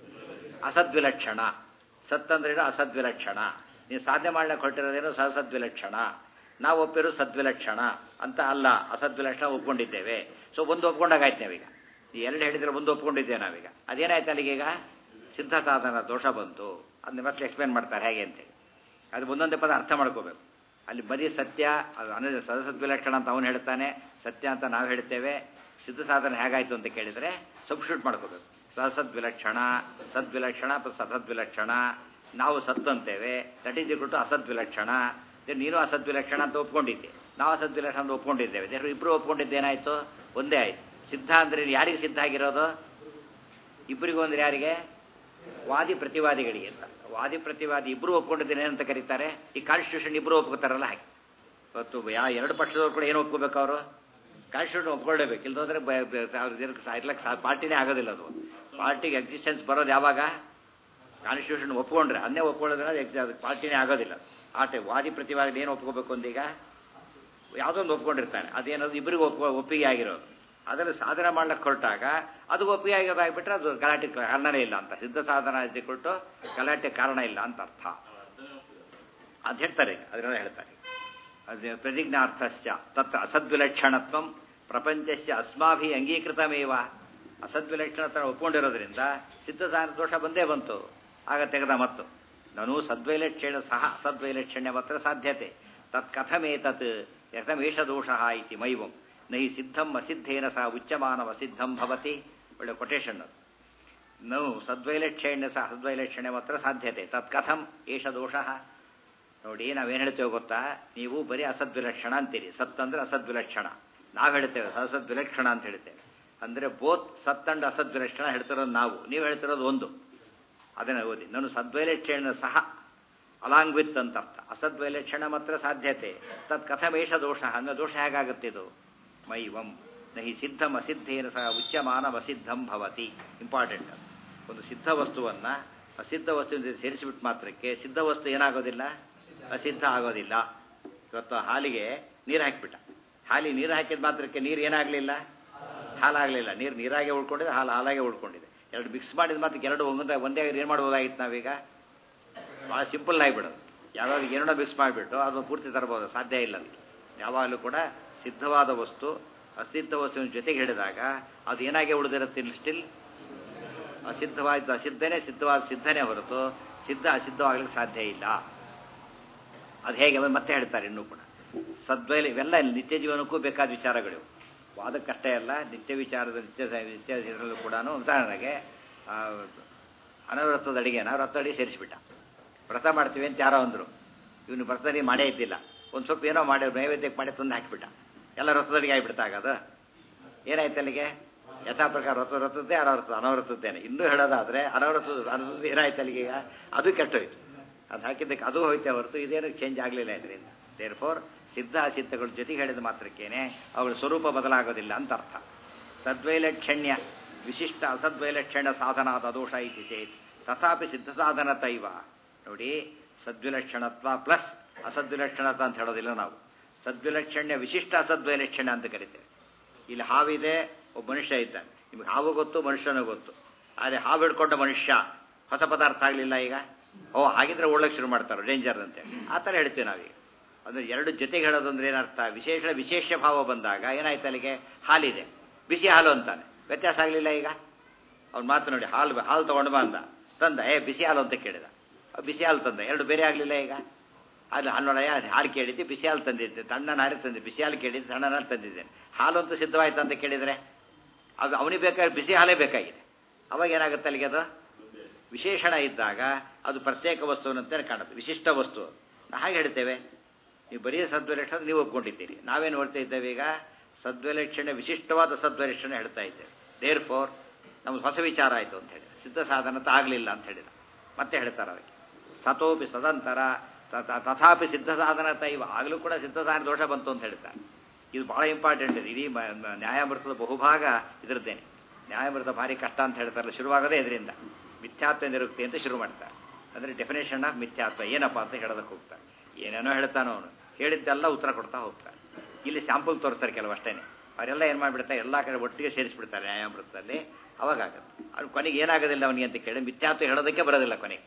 ಅಸದ್ವಿಲಕ್ಷಣ ಸತ್ ಅಂದ್ರೆ ಏನು ಅಸದ್ವಿಲಕ್ಷಣ ನೀವು ಸಾಧನೆ ಮಾಡ್ಲಿಕ್ಕೆ ಹೊರಟಿರೋದೇನು ಸಹಸದ್ವಿಲಕ್ಷಣ ನಾವು ಒಪ್ಪಿರೋ ಸದ್ವಿಲಕ್ಷಣ ಅಂತ ಅಲ್ಲ ಅಸದ್ವಿಲಕ್ಷಣ ಒಪ್ಕೊಂಡಿದ್ದೇವೆ ಸೊ ಒಂದು ಒಪ್ಕೊಂಡಾಗಾಯ್ತು ನಾವೀಗ ಈ ಎರಡು ಹೇಳಿದ್ರೆ ಒಂದು ಒಪ್ಕೊಂಡಿದ್ದೇವೆ ನಾವೀಗ ಅದೇನಾಯ್ತು ಅಲ್ಲಿಗೀಗ ಸಿದ್ಧ ಸಾಧನ ದೋಷ ಬಂತು ಅದನ್ನ ಮತ್ತೆ ಎಕ್ಸ್ಪ್ಲೇನ್ ಮಾಡ್ತಾರೆ ಹೇಗೆ ಅಂತೇಳಿ ಅದು ಒಂದೊಂದೇ ಪದ ಅರ್ಥ ಮಾಡ್ಕೋಬೇಕು ಅಲ್ಲಿ ಬರೀ ಸತ್ಯ ಅದು ಅನ ಸದಸದ್ವಿಲಕ್ಷಣ ಅಂತ ಅವನು ಹೇಳ್ತಾನೆ ಸತ್ಯ ಅಂತ ನಾವು ಹೇಳ್ತೇವೆ ಸಿದ್ಧ ಸಾಧನ ಹೇಗಾಯ್ತು ಅಂತ ಕೇಳಿದರೆ ಸಬ್ಸ್ಟ್ಯೂಟ್ ಮಾಡ್ಕೋಬೇಕು ಸಹಸದ್ವಿಲಕ್ಷಣ ಸದ್ವಿಲಕ್ಷಣ ಪ್ಲಸ್ ಸಸದ್ವಿಲಕ್ಷಣ ನಾವು ಸತ್ ಅಂತೇವೆ ದಟ್ ಈಸ್ ಇಕ್ವಲ್ ಟು ಅಸದ್ವಿಲಕ್ಷಣ ನೀನು ಅಸದ್ವಿಲಕ್ಷಣ ಅಂತ ಒಪ್ಕೊಂಡಿದ್ದೆ ನಾವು ಅಸದ್ವಿಲಕ್ಷಣ ಅಂತ ಒಪ್ಕೊಂಡಿದ್ದೇವೆ ದೇವರು ಇಬ್ಬರು ಒಪ್ಕೊಂಡಿದ್ದೇನಾಯ್ತು ಒಂದೇ ಆಯ್ತು ಸಿದ್ಧ ಅಂದ್ರೆ ಯಾರಿಗೆ ಸಿದ್ಧ ಆಗಿರೋದು ಇಬ್ಬರಿಗೂ ಅಂದ್ರೆ ಯಾರಿಗೆ ವಾದಿ ಪ್ರತಿವಾದಿಗಳಿಗೆ ಅಂತ ವಾದಿ ಪ್ರತಿವಾದಿ ಇಬ್ಬರು ಒಪ್ಕೊಂಡಿದ್ದೇನೆ ಅಂತ ಕರೀತಾರೆ ಈ ಕಾನ್ಸ್ಟಿಟ್ಯೂಷನ್ ಇಬ್ಬರು ಒಪ್ಕೋತಾರಲ್ಲ ಹಾಗೆ ಇವತ್ತು ಯಾ ಎರಡು ಪಕ್ಷದವ್ರು ಕೂಡ ಏನು ಒಪ್ಕೋಬೇಕು ಅವರು ಕಾನ್ಸ್ಟಿಟ್ಯೂಷನ್ ಒಪ್ಕೊಳ್ಳೇಬೇಕು ಇಲ್ದೋದ್ರೆ ಇರ್ಲಕ್ಕೆ ಪಾರ್ಟಿನೇ ಆಗೋದಿಲ್ಲ ಅದು ಪಾರ್ಟಿಗೆ ಎಕ್ಸಿಸ್ಟೆನ್ಸ್ ಬರೋದು ಯಾವಾಗ ಕಾನ್ಸ್ಟಿಟ್ಯೂಷನ್ ಒಪ್ಕೊಂಡ್ರೆ ಅದನ್ನೇ ಒಪ್ಕೊಳ್ಳೋದ್ರೆ ಅದು ಪಾರ್ಟಿನೇ ಆಗೋದಿಲ್ಲ ಆಟೆ ವಾದಿ ಪ್ರತಿವಾದಿ ಏನು ಒಪ್ಕೋಬೇಕು ಅಂದೀಗ ಯಾವುದೊಂದು ಒಪ್ಕೊಂಡಿರ್ತಾನೆ ಅದೇನದು ಇಬ್ಬರಿಗೂ ಒಪ್ಕೊ ಒಪ್ಪಿಗೆ ಆಗಿರೋದು ಅದನ್ನು ಸಾಧನೆ ಮಾಡ್ಲಿಕ್ಕೆ ಹೊರಟಾಗ ಅದು ಒಪ್ಪಿಗೆ ಆಗಿರೋದಾಗ್ಬಿಟ್ರೆ ಅದು ಗಲಾಟೆ ಕಾರಣನೇ ಇಲ್ಲ ಅಂತ ಸಿದ್ಧ ಸಾಧನ ಕೊಟ್ಟು ಗಲಾಟೆ ಕಾರಣ ಇಲ್ಲ ಅಂತ ಅರ್ಥ ಅದು ಹೇಳ್ತಾರೆ ಅದನ್ನೆಲ್ಲ ಹೇಳ್ತಾರೆ ಅದು ಪ್ರತಿಜ್ಞಾರ್ಥಶ್ಚ ತತ್ರ ಅಸದ್ವಿಲಕ್ಷಣತ್ವಂ ಪ್ರಪಂಚಸ್ಯ ಅಸ್ಮಾಭಿ ಅಂಗೀಕೃತಮೇವ ಅಸದ್ವಿಲಕ್ಷಣತ ಒಪ್ಕೊಂಡಿರೋದ್ರಿಂದ ಸಿದ್ಧ ಸಾಧನ ದೋಷ ಬಂದೇ ಬಂತು ಆಗ ತೆಗೆದ ಮತ್ತು ನಾನು ಸದ್ವೈಲಕ್ಷಣ ಸಹ ಅಸದ್ವೈಲಕ್ಷಣ್ಯ ಮಾತ್ರ ಸಾಧ್ಯತೆ ತತ್ ಕಥಮೇತತ್ ಯಥಮೇಷ ದೋಷ ಇತಿ ಮೈವಂ ನಹಿ ಸಿದ್ಧಂ ಅಸಿದ್ಧೇನ ಸಹ ಉಚ್ಚಮಾನವ ಅಸಿದ್ಧಂ ಭವತಿ ಒಳ್ಳೆ ಕೊಟೇಶನ್ ಅದು ನಾವು ಸದ್ವೈಲಕ್ಷಣ್ಯ ಸಹ ಸದ್ವೈಲಕ್ಷಣ್ಯ ಮಾತ್ರ ಸಾಧ್ಯತೆ ತತ್ ಕಥಂ ಏಷ ದೋಷ ನೋಡಿ ನಾವೇನು ಹೇಳ್ತೇವೆ ಗೊತ್ತಾ ನೀವು ಬರೀ ಅಸದ್ವಿಲಕ್ಷಣ ಅಂತೀರಿ ಸತ್ ಅಂದ್ರೆ ಅಸದ್ವಿಲಕ್ಷಣ ನಾವು ಹೇಳ್ತೇವೆ ಅಸದ್ವಿಲಕ್ಷಣ ಅಂತ ಹೇಳ್ತೇವೆ ಅಂದರೆ ಬೋತ್ ಸತ್ ಅಂಡ್ ಅಸದ್ವಿಲಕ್ಷಣ ಹೇಳ್ತಿರೋದು ನಾವು ನೀವು ಹೇಳ್ತಿರೋದು ಒಂದು ಅದನ್ನು ಓದಿ ನಾನು ಸದ್ವೈಲಕ್ಷಣ ಸಹ ಅಲಾಂಗ್ ವಿತ್ ಅಂತ ಅರ್ಥ ಅಸದ್ವೈಲಕ್ಷಣ ಮಾತ್ರ ಸಾಧ್ಯತೆ ತತ್ ಕಥಮೇಷ ದೋಷ ಅನ್ನೋ ದೋಷ ಹೇಗಾಗುತ್ತೆ ಇದು ಮೈವಂ ನಹಿ ಸಿದ್ಧಂ ಅಸಿದ್ಧೇನ ಸಹ ಉಚ್ಯಮಾನ ಅಸಿದ್ಧಂ ಭವತಿ ಇಂಪಾರ್ಟೆಂಟ್ ಒಂದು ಸಿದ್ಧ ವಸ್ತುವನ್ನು ಅಸಿದ್ಧ ವಸ್ತುವಿನ ಸೇರಿಸಿಬಿಟ್ಟು ಮಾತ್ರಕ್ಕೆ ಸಿದ್ಧ ವಸ್ತು ಏನಾಗೋದಿಲ್ಲ ಅಸಿದ್ಧ ಆಗೋದಿಲ್ಲ ಇವತ್ತು ಹಾಲಿಗೆ ನೀರು ಹಾಕಿಬಿಟ್ಟ ಹಾಲಿ ನೀರು ಹಾಕಿದ ಮಾತ್ರಕ್ಕೆ ನೀರು ಏನಾಗಲಿಲ್ಲ ಹಾಲಾಗಲಿಲ್ಲ ನೀರು ನೀರಾಗೆ ಉಳ್ಕೊಂಡಿದೆ ಹಾಲು ಹಾಲಾಗೆ ಉಳ್ಕೊಂಡಿದೆ ಎರಡು ಮಿಕ್ಸ್ ಮಾಡಿದ ಮಾತ್ರಕ್ಕೆ ಎರಡು ಒಂದೇ ಒಂದೇ ಏನು ಮಾಡ್ಬೋದಾಗಿತ್ತು ನಾವೀಗ ಭಾಳ ಸಿಂಪಲ್ ಆಗಿಬಿಡೋದು ಯಾವಾಗ ಏನೋ ಮಿಕ್ಸ್ ಮಾಡಿಬಿಟ್ಟು ಅದು ಪೂರ್ತಿ ತರ್ಬೋದು ಸಾಧ್ಯ ಇಲ್ಲ ಅದಕ್ಕೆ ಯಾವಾಗಲೂ ಕೂಡ ಸಿದ್ಧವಾದ ವಸ್ತು ಅಸಿದ್ಧ ವಸ್ತುವಿನ ಜೊತೆಗೆ ಹಿಡಿದಾಗ ಅದು ಏನಾಗೆ ಉಳಿದಿರುತ್ತೆ ಸ್ಟಿಲ್ ಅಸಿದ್ಧವಾದ ಅಸಿದ್ಧನೇ ಸಿದ್ಧವಾದ ಸಿದ್ಧನೇ ಹೊರತು ಸಿದ್ಧ ಅಸಿದ್ಧವಾಗ್ಲಿಕ್ಕೆ ಸಾಧ್ಯ ಇಲ್ಲ ಅದು ಹೇಗೆ ಮತ್ತೆ ಹೇಳ್ತಾರೆ ಇನ್ನೂ ಕೂಡ ಸದ್ವೈಲ ಇವೆಲ್ಲ ನಿತ್ಯ ಜೀವನಕ್ಕೂ ಬೇಕಾದ ವಿಚಾರಗಳು ವಾದಕ್ಕಷ್ಟೇ ಅಲ್ಲ ನಿತ್ಯ ವಿಚಾರದ ನಿತ್ಯ ನಿತ್ಯ ಇದರಲ್ಲೂ ಕೂಡ ಉದಾಹರಣೆಗೆ ಅನವೃತ್ತದ ಅಡಿಗೆನ ವ್ರತ ಅಡಿಗೆ ಸೇರಿಸ್ಬಿಟ್ಟ ವ್ರತ ಮಾಡ್ತೀವಿ ಅಂತ ಯಾರೋ ಅಂದರು ಇವನು ವ್ರತದಲ್ಲಿ ಮಾಡೇ ಇದ್ದಿಲ್ಲ ಒಂದು ಸ್ವಲ್ಪ ಏನೋ ಮಾಡಿ ನೈವೇದ್ಯಕ್ಕೆ ಮಾಡಿ ತಂದು ಹಾಕಿಬಿಟ್ಟ ಎಲ್ಲ ರಥದಡಿಗೆ ಆಗಿಬಿಡ್ತಾ ಆಗೋದು ಏನಾಯ್ತು ಅಲ್ಲಿಗೆ ಯಥಾ ಪ್ರಕಾರ ರಥ ರಥದ್ದೇ ಅನವೃತ ಅನವೃತದ್ದೇನೆ ಇನ್ನೂ ಹೇಳೋದಾದ್ರೆ ಅನವೃತ ಅನವೃತ ಏನಾಯ್ತು ಅಲ್ಲಿಗೆ ಈಗ ಅದು ಕೆಟ್ಟೋಯ್ತು ಅದು ಹಾಕಿದ್ದಕ್ಕೆ ಅದು ಹೋಯ್ತೆ ಹೊರತು ಇದೇನು ಚೇಂಜ್ ಆಗಲಿಲ್ಲ ಇದರಿಂದ ದೇರ್ ಫೋರ್ ಸಿದ್ಧ ಅಸಿದ್ಧಗಳು ಜೊತೆಗೆ ಹೇಳಿದ ಮಾತ್ರಕ್ಕೇನೆ ಅವಳ ಸ್ವರೂಪ ಬದಲಾಗೋದಿಲ್ಲ ಅಂತ ಅರ್ಥ ತದ್ವೈಲಕ್ಷಣ್ಯ ವಿಶಿಷ್ಟ ಅಸದ್ವೈಲಕ್ಷಣ್ಯ ಸಾಧನಾದ ದೋಷ ಇತಿ ಚೇತ್ ತಥಾಪಿ ಸಿದ್ಧ ಸಾಧನ ತೈವ ನೋಡಿ ಸದ್ವಿಲಕ್ಷಣತ್ವ ಪ್ಲಸ್ ಅಸದ್ವಿಲಕ್ಷಣತ್ವ ಅಂತ ಹೇಳೋದಿಲ್ಲ ನಾವು ಸದ್ವಿಲಕ್ಷಣ್ಯ ವಿಶಿಷ್ಟ ಅಸದ್ವೈಲಕ್ಷಣ್ಯ ಅಂತ ಕರಿತೇವೆ ಇಲ್ಲಿ ಹಾವಿದೆ ಒಬ್ಬ ಮನುಷ್ಯ ಇದ್ದಾನೆ ನಿಮ್ಗೆ ಹಾವು ಗೊತ್ತು ಮನುಷ್ಯನೂ ಗೊತ್ತು ಆದರೆ ಹಾವು ಹಿಡ್ಕೊಂಡ ಮನುಷ್ಯ ಹೊಸ ಪದಾರ್ಥ ಆಗಲಿಲ್ಲ ಈಗ ಓ ಹಾಗಿದ್ರೆ ಒಳ್ಳೆಗೆ ಶುರು ಮಾಡ್ತಾರೆ ಡೇಂಜರ್ ಅಂತೇಳಿ ಆ ಥರ ಹೇಳ್ತೀವಿ ನಾವೀಗ ಅಂದರೆ ಎರಡು ಜೊತೆಗೆ ಹೇಳೋದು ಅಂದ್ರೆ ಏನರ್ಥ ವಿಶೇಷ ವಿಶೇಷ ಭಾವ ಬಂದಾಗ ಏನಾಯ್ತು ಅಲ್ಲಿಗೆ ಹಾಲಿದೆ ಬಿಸಿ ಹಾಲು ಅಂತಾನೆ ವ್ಯತ್ಯಾಸ ಆಗಲಿಲ್ಲ ಈಗ ಅವ್ನು ಮಾತು ನೋಡಿ ಹಾಲು ಹಾಲು ತೊಗೊಂಡು ಬಂದ ತಂದ ಏ ಬಿಸಿ ಹಾಲು ಅಂತ ಕೇಳಿದ ಅವ್ ಬಿಸಿ ಹಾಲು ತಂದ ಎರಡು ಬೇರೆ ಆಗಲಿಲ್ಲ ಈಗ ಅಲ್ಲಿ ಹನ್ನೊಳಯ ಹಾಲು ಕೇಳಿದ್ದೆ ಬಿಸಿ ಹಾಲು ತಂದಿದ್ದೆ ತಣ್ಣನ ಹಾಲು ತಂದೆ ಬಿಸಿ ಹಾಲು ಕೇಳಿದ್ದೆ ತಣ್ಣನ ಹಾಲು ತಂದಿದ್ದೇನೆ ಹಾಲು ಅಂತೂ ಸಿದ್ಧವಾಯ್ತು ಅಂತ ಕೇಳಿದರೆ ಅದು ಅವನಿಗೆ ಬೇಕಾದ್ರೆ ಬಿಸಿ ಹಾಲೇ ಬೇಕಾಗಿದೆ ಅವಾಗ ಏನಾಗುತ್ತೆ ಅಲ್ಲಿಗೆ ಅದು ವಿಶೇಷಣ ಇದ್ದಾಗ ಅದು ಪ್ರತ್ಯೇಕ ವಸ್ತುವಿನಂತೆ ಕಾಣುತ್ತೆ ವಿಶಿಷ್ಟ ವಸ್ತು ನಾವು ಹಾಗೆ ಹೇಳ್ತೇವೆ ನೀವು ಬರೀ ಸದ್ವಲಕ್ಷಣ ನೀವು ಒಪ್ಕೊಂಡಿದ್ದೀರಿ ನಾವೇನು ಹೇಳ್ತಾ ಇದ್ದೇವೆ ಈಗ ಸದ್ವಲಕ್ಷಣೆ ವಿಶಿಷ್ಟವಾದ ಸದ್ವಲಕ್ಷಣೆ ಹೇಳ್ತಾ ಇದ್ದೇವೆ ದೇರ್ ಫೋರ್ ನಮ್ದು ಹೊಸ ವಿಚಾರ ಆಯಿತು ಅಂತ ಹೇಳಿ ಸಿದ್ಧ ಸಾಧನತ ಆಗಲಿಲ್ಲ ಅಂತ ಹೇಳಿದ ಮತ್ತೆ ಹೇಳ್ತಾರೆ ಅದಕ್ಕೆ ಸತೋಪಿ ಸದಂತರ ತಥಾಪಿ ಸಿದ್ಧ ಸಾಧನ ತೈವ ಆಗಲೂ ಕೂಡ ಸಿದ್ಧ ಸಾಧನ ದೋಷ ಬಂತು ಅಂತ ಹೇಳ್ತಾರೆ ಇದು ಬಹಳ ಇಂಪಾರ್ಟೆಂಟ್ ಇದೆ ಇಡೀ ನ್ಯಾಯಾಮೃತದ ಬಹುಭಾಗ ಇದರದ್ದೇನೆ ನ್ಯಾಯಾಮೃತ ಭಾರಿ ಕಷ್ಟ ಅಂತ ಹೇಳ್ತಾರಲ್ಲ ಶುರುವಾಗದೇ ಇದರಿಂದ ಮಿಥ್ಯಾತ್ವ ನಿರುಕ್ತಿ ಅಂತ ಶುರು ಮಾಡ್ತಾರೆ ಅಂದರೆ ಡೆಫಿನೇಷನ್ ಆಫ್ ಮಿಥ್ಯಾತ್ವ ಏನಪ್ಪ ಅಂತ ಹೇಳೋದಕ್ಕೆ ಹೋಗ್ತಾರೆ ಏನೇನೋ ಹೇಳ್ತಾನೋ ಅವನು ಹೇಳಿದ್ದೆಲ್ಲ ಉತ್ತರ ಕೊಡ್ತಾ ಹೋಗ್ತಾರೆ ಇಲ್ಲಿ ಸ್ಯಾಂಪಲ್ ತೋರಿಸ್ತಾರೆ ಕೆಲವು ಅಷ್ಟೇನೆ ಅವರೆಲ್ಲ ಏನು ಮಾಡಿಬಿಡ್ತಾರೆ ಎಲ್ಲ ಕಡೆ ಒಟ್ಟಿಗೆ ಸೇರಿಸ್ಬಿಡ್ತಾರೆ ನ್ಯಾಯಾಮೃತದಲ್ಲಿ ಅವಾಗ ಆಗುತ್ತೆ ಅವ್ನು ಕೊನೆಗೆ ಏನಾಗೋದಿಲ್ಲ ಅವನಿಗೆ ಅಂತ ಕೇಳಿ ಮಿಥ್ಯಾತ್ವ ಹೇಳೋದಕ್ಕೆ ಬರೋದಿಲ್ಲ ಕೊನೆಗೆ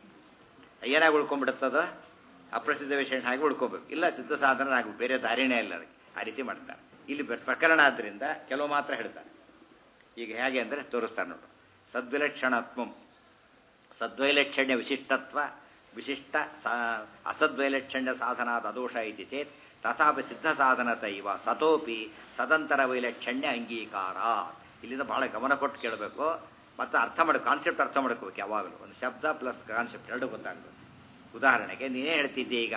ಏನಾಗಿ ಉಳ್ಕೊಂಡ್ಬಿಡುತ್ತದ ಅಪ್ರಸಿದ್ಧ ವಿಷಯ ಹಾಗೆ ಉಳ್ಕೋಬೇಕು ಇಲ್ಲ ಸಿದ್ಧ ಸಾಧನ ಆಗ್ಬೇಕು ಬೇರೆ ದಾರಿನೇ ಇಲ್ಲ ಅದಕ್ಕೆ ಆ ರೀತಿ ಮಾಡ್ತಾರೆ ಇಲ್ಲಿ ಪ್ರಕರಣ ಆದ್ದರಿಂದ ಕೆಲವು ಮಾತ್ರ ಹೇಳ್ತಾರೆ ಈಗ ಹೇಗೆ ಅಂದರೆ ತೋರಿಸ್ತಾರೆ ನೋಡು ಸದ್ವಿಲಕ್ಷಣತ್ವಂ ಸದ್ವೈಲಕ್ಷಣ್ಯ ವಿಶಿಷ್ಟತ್ವ ವಿಶಿಷ್ಟ ಅಸದ್ವೈಲಕ್ಷಣ್ಯ ಸಾಧನಾದ ಅದೋಷ ಇತಿ ಚೇತ್ ತಥಾಪಿ ಸಿದ್ಧ ಸಾಧನತ ಇವ ಸತೋಪಿ ಸದಂತರ ವೈಲಕ್ಷಣ್ಯ ಅಂಗೀಕಾರ ಇಲ್ಲಿಂದ ಬಹಳ ಗಮನ ಕೊಟ್ಟು ಕೇಳಬೇಕು ಮತ್ತು ಅರ್ಥ ಮಾಡಿ ಕಾನ್ಸೆಪ್ಟ್ ಅರ್ಥ ಮಾಡ್ಕೋಬೇಕು ಯಾವಾಗಲೂ ಒಂದು ಶಬ್ದ ಪ್ಲಸ್ ಕಾನ್ಸೆಪ್ಟ್ ಎರಡು ಗೊತ್ತಾಗಬೇಕು ಉದಾಹರಣೆಗೆ ನೀನೇ ಹೇಳ್ತಿದ್ದೆ ಈಗ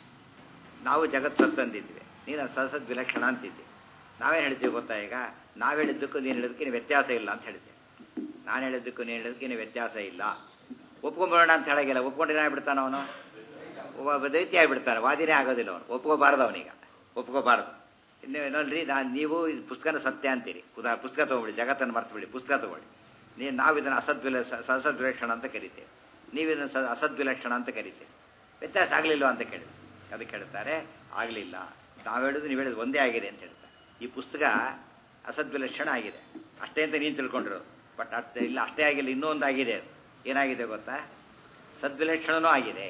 ನಾವು ಜಗತ್ ಸತ್ ಅಂದಿದ್ವಿ ನೀನು ಸಸದ್ ವಿಲಕ್ಷಣ ಅಂತಿದ್ದೆ ನಾವೇನು ಹೇಳ್ತೀವಿ ಗೊತ್ತಾ ಈಗ ನಾವು ಹೇಳಿದ್ದಕ್ಕೂ ನೀನು ಹೇಳಿದ್ದಕ್ಕೆ ವ್ಯತ್ಯಾಸ ಇಲ್ಲ ಅಂತ ಹೇಳ್ತೀವಿ ನಾನು ಹೇಳಿದ್ದಕ್ಕೂ ನೀನು ಹೇಳಿದ್ದಕ್ಕೆ ವ್ಯತ್ಯಾಸ ಇಲ್ಲ ಒಪ್ಕೊಂಬರೋಣ ಅಂತ ಹೇಳಾಗಿಲ್ಲ ಒಪ್ಕೊಂಡ್ರೆ ಆಗ್ಬಿಡ್ತಾನ ಅವನು ಒಬ್ಬ ದೈತ್ಯ ಆಗಿಬಿಡ್ತಾನೆ ವಾದಿನೇ ಆಗೋದಿಲ್ಲ ಅವನು ಒಪ್ಕೋಬಾರ್ದು ಅವನೀಗ ಒಪ್ಕೋಬಾರ್ದು ಇನ್ನು ನೋಡ್ರಿ ನಾನು ನೀವು ಇದು ಪುಸ್ತಕನ ಸತ್ಯ ಅಂತೀರಿ ಉದಾ ಪುಸ್ತಕ ತೊಗೊಬಿಡಿ ಜಗತ್ತನ್ನು ಮರ್ತುಬಿಡಿ ಪುಸ್ತಕ ತೊಗೊಳ್ಳಿ ನೀವು ನಾವು ಇದನ್ನು ಅಸದ್ವಿಲ ಸಸದ್ವಿಲಕ್ಷಣ ಅಂತ ಕರಿತೇವೆ ನೀವು ಇದನ್ನು ಸ ಅಸದ್ವಿಲಕ್ಷಣ ಅಂತ ಕರಿತೇವೆ ವ್ಯತ್ಯಾಸ ಆಗಲಿಲ್ಲ ಅಂತ ಕೇಳಿ ಅದಕ್ಕೆ ಹೇಳ್ತಾರೆ ಆಗಲಿಲ್ಲ ನಾವು ಹೇಳೋದು ನೀವು ಹೇಳೋದು ಒಂದೇ ಆಗಿದೆ ಅಂತ ಹೇಳ್ತಾರೆ ಈ ಪುಸ್ತಕ ಅಸದ್ವಿಲಕ್ಷಣ ಆಗಿದೆ ಅಷ್ಟೇ ಅಂತ ನೀನು ತಿಳ್ಕೊಂಡಿರೋದು ಬಟ್ ಅಷ್ಟೇ ಇಲ್ಲ ಅಷ್ಟೇ ಆಗಿಲ್ಲ ಇನ್ನೂ ಆಗಿದೆ ಅದು ಏನಾಗಿದೆ ಗೊತ್ತಾ ಸದ್ವಿಲಕ್ಷಣನೂ ಆಗಿದೆ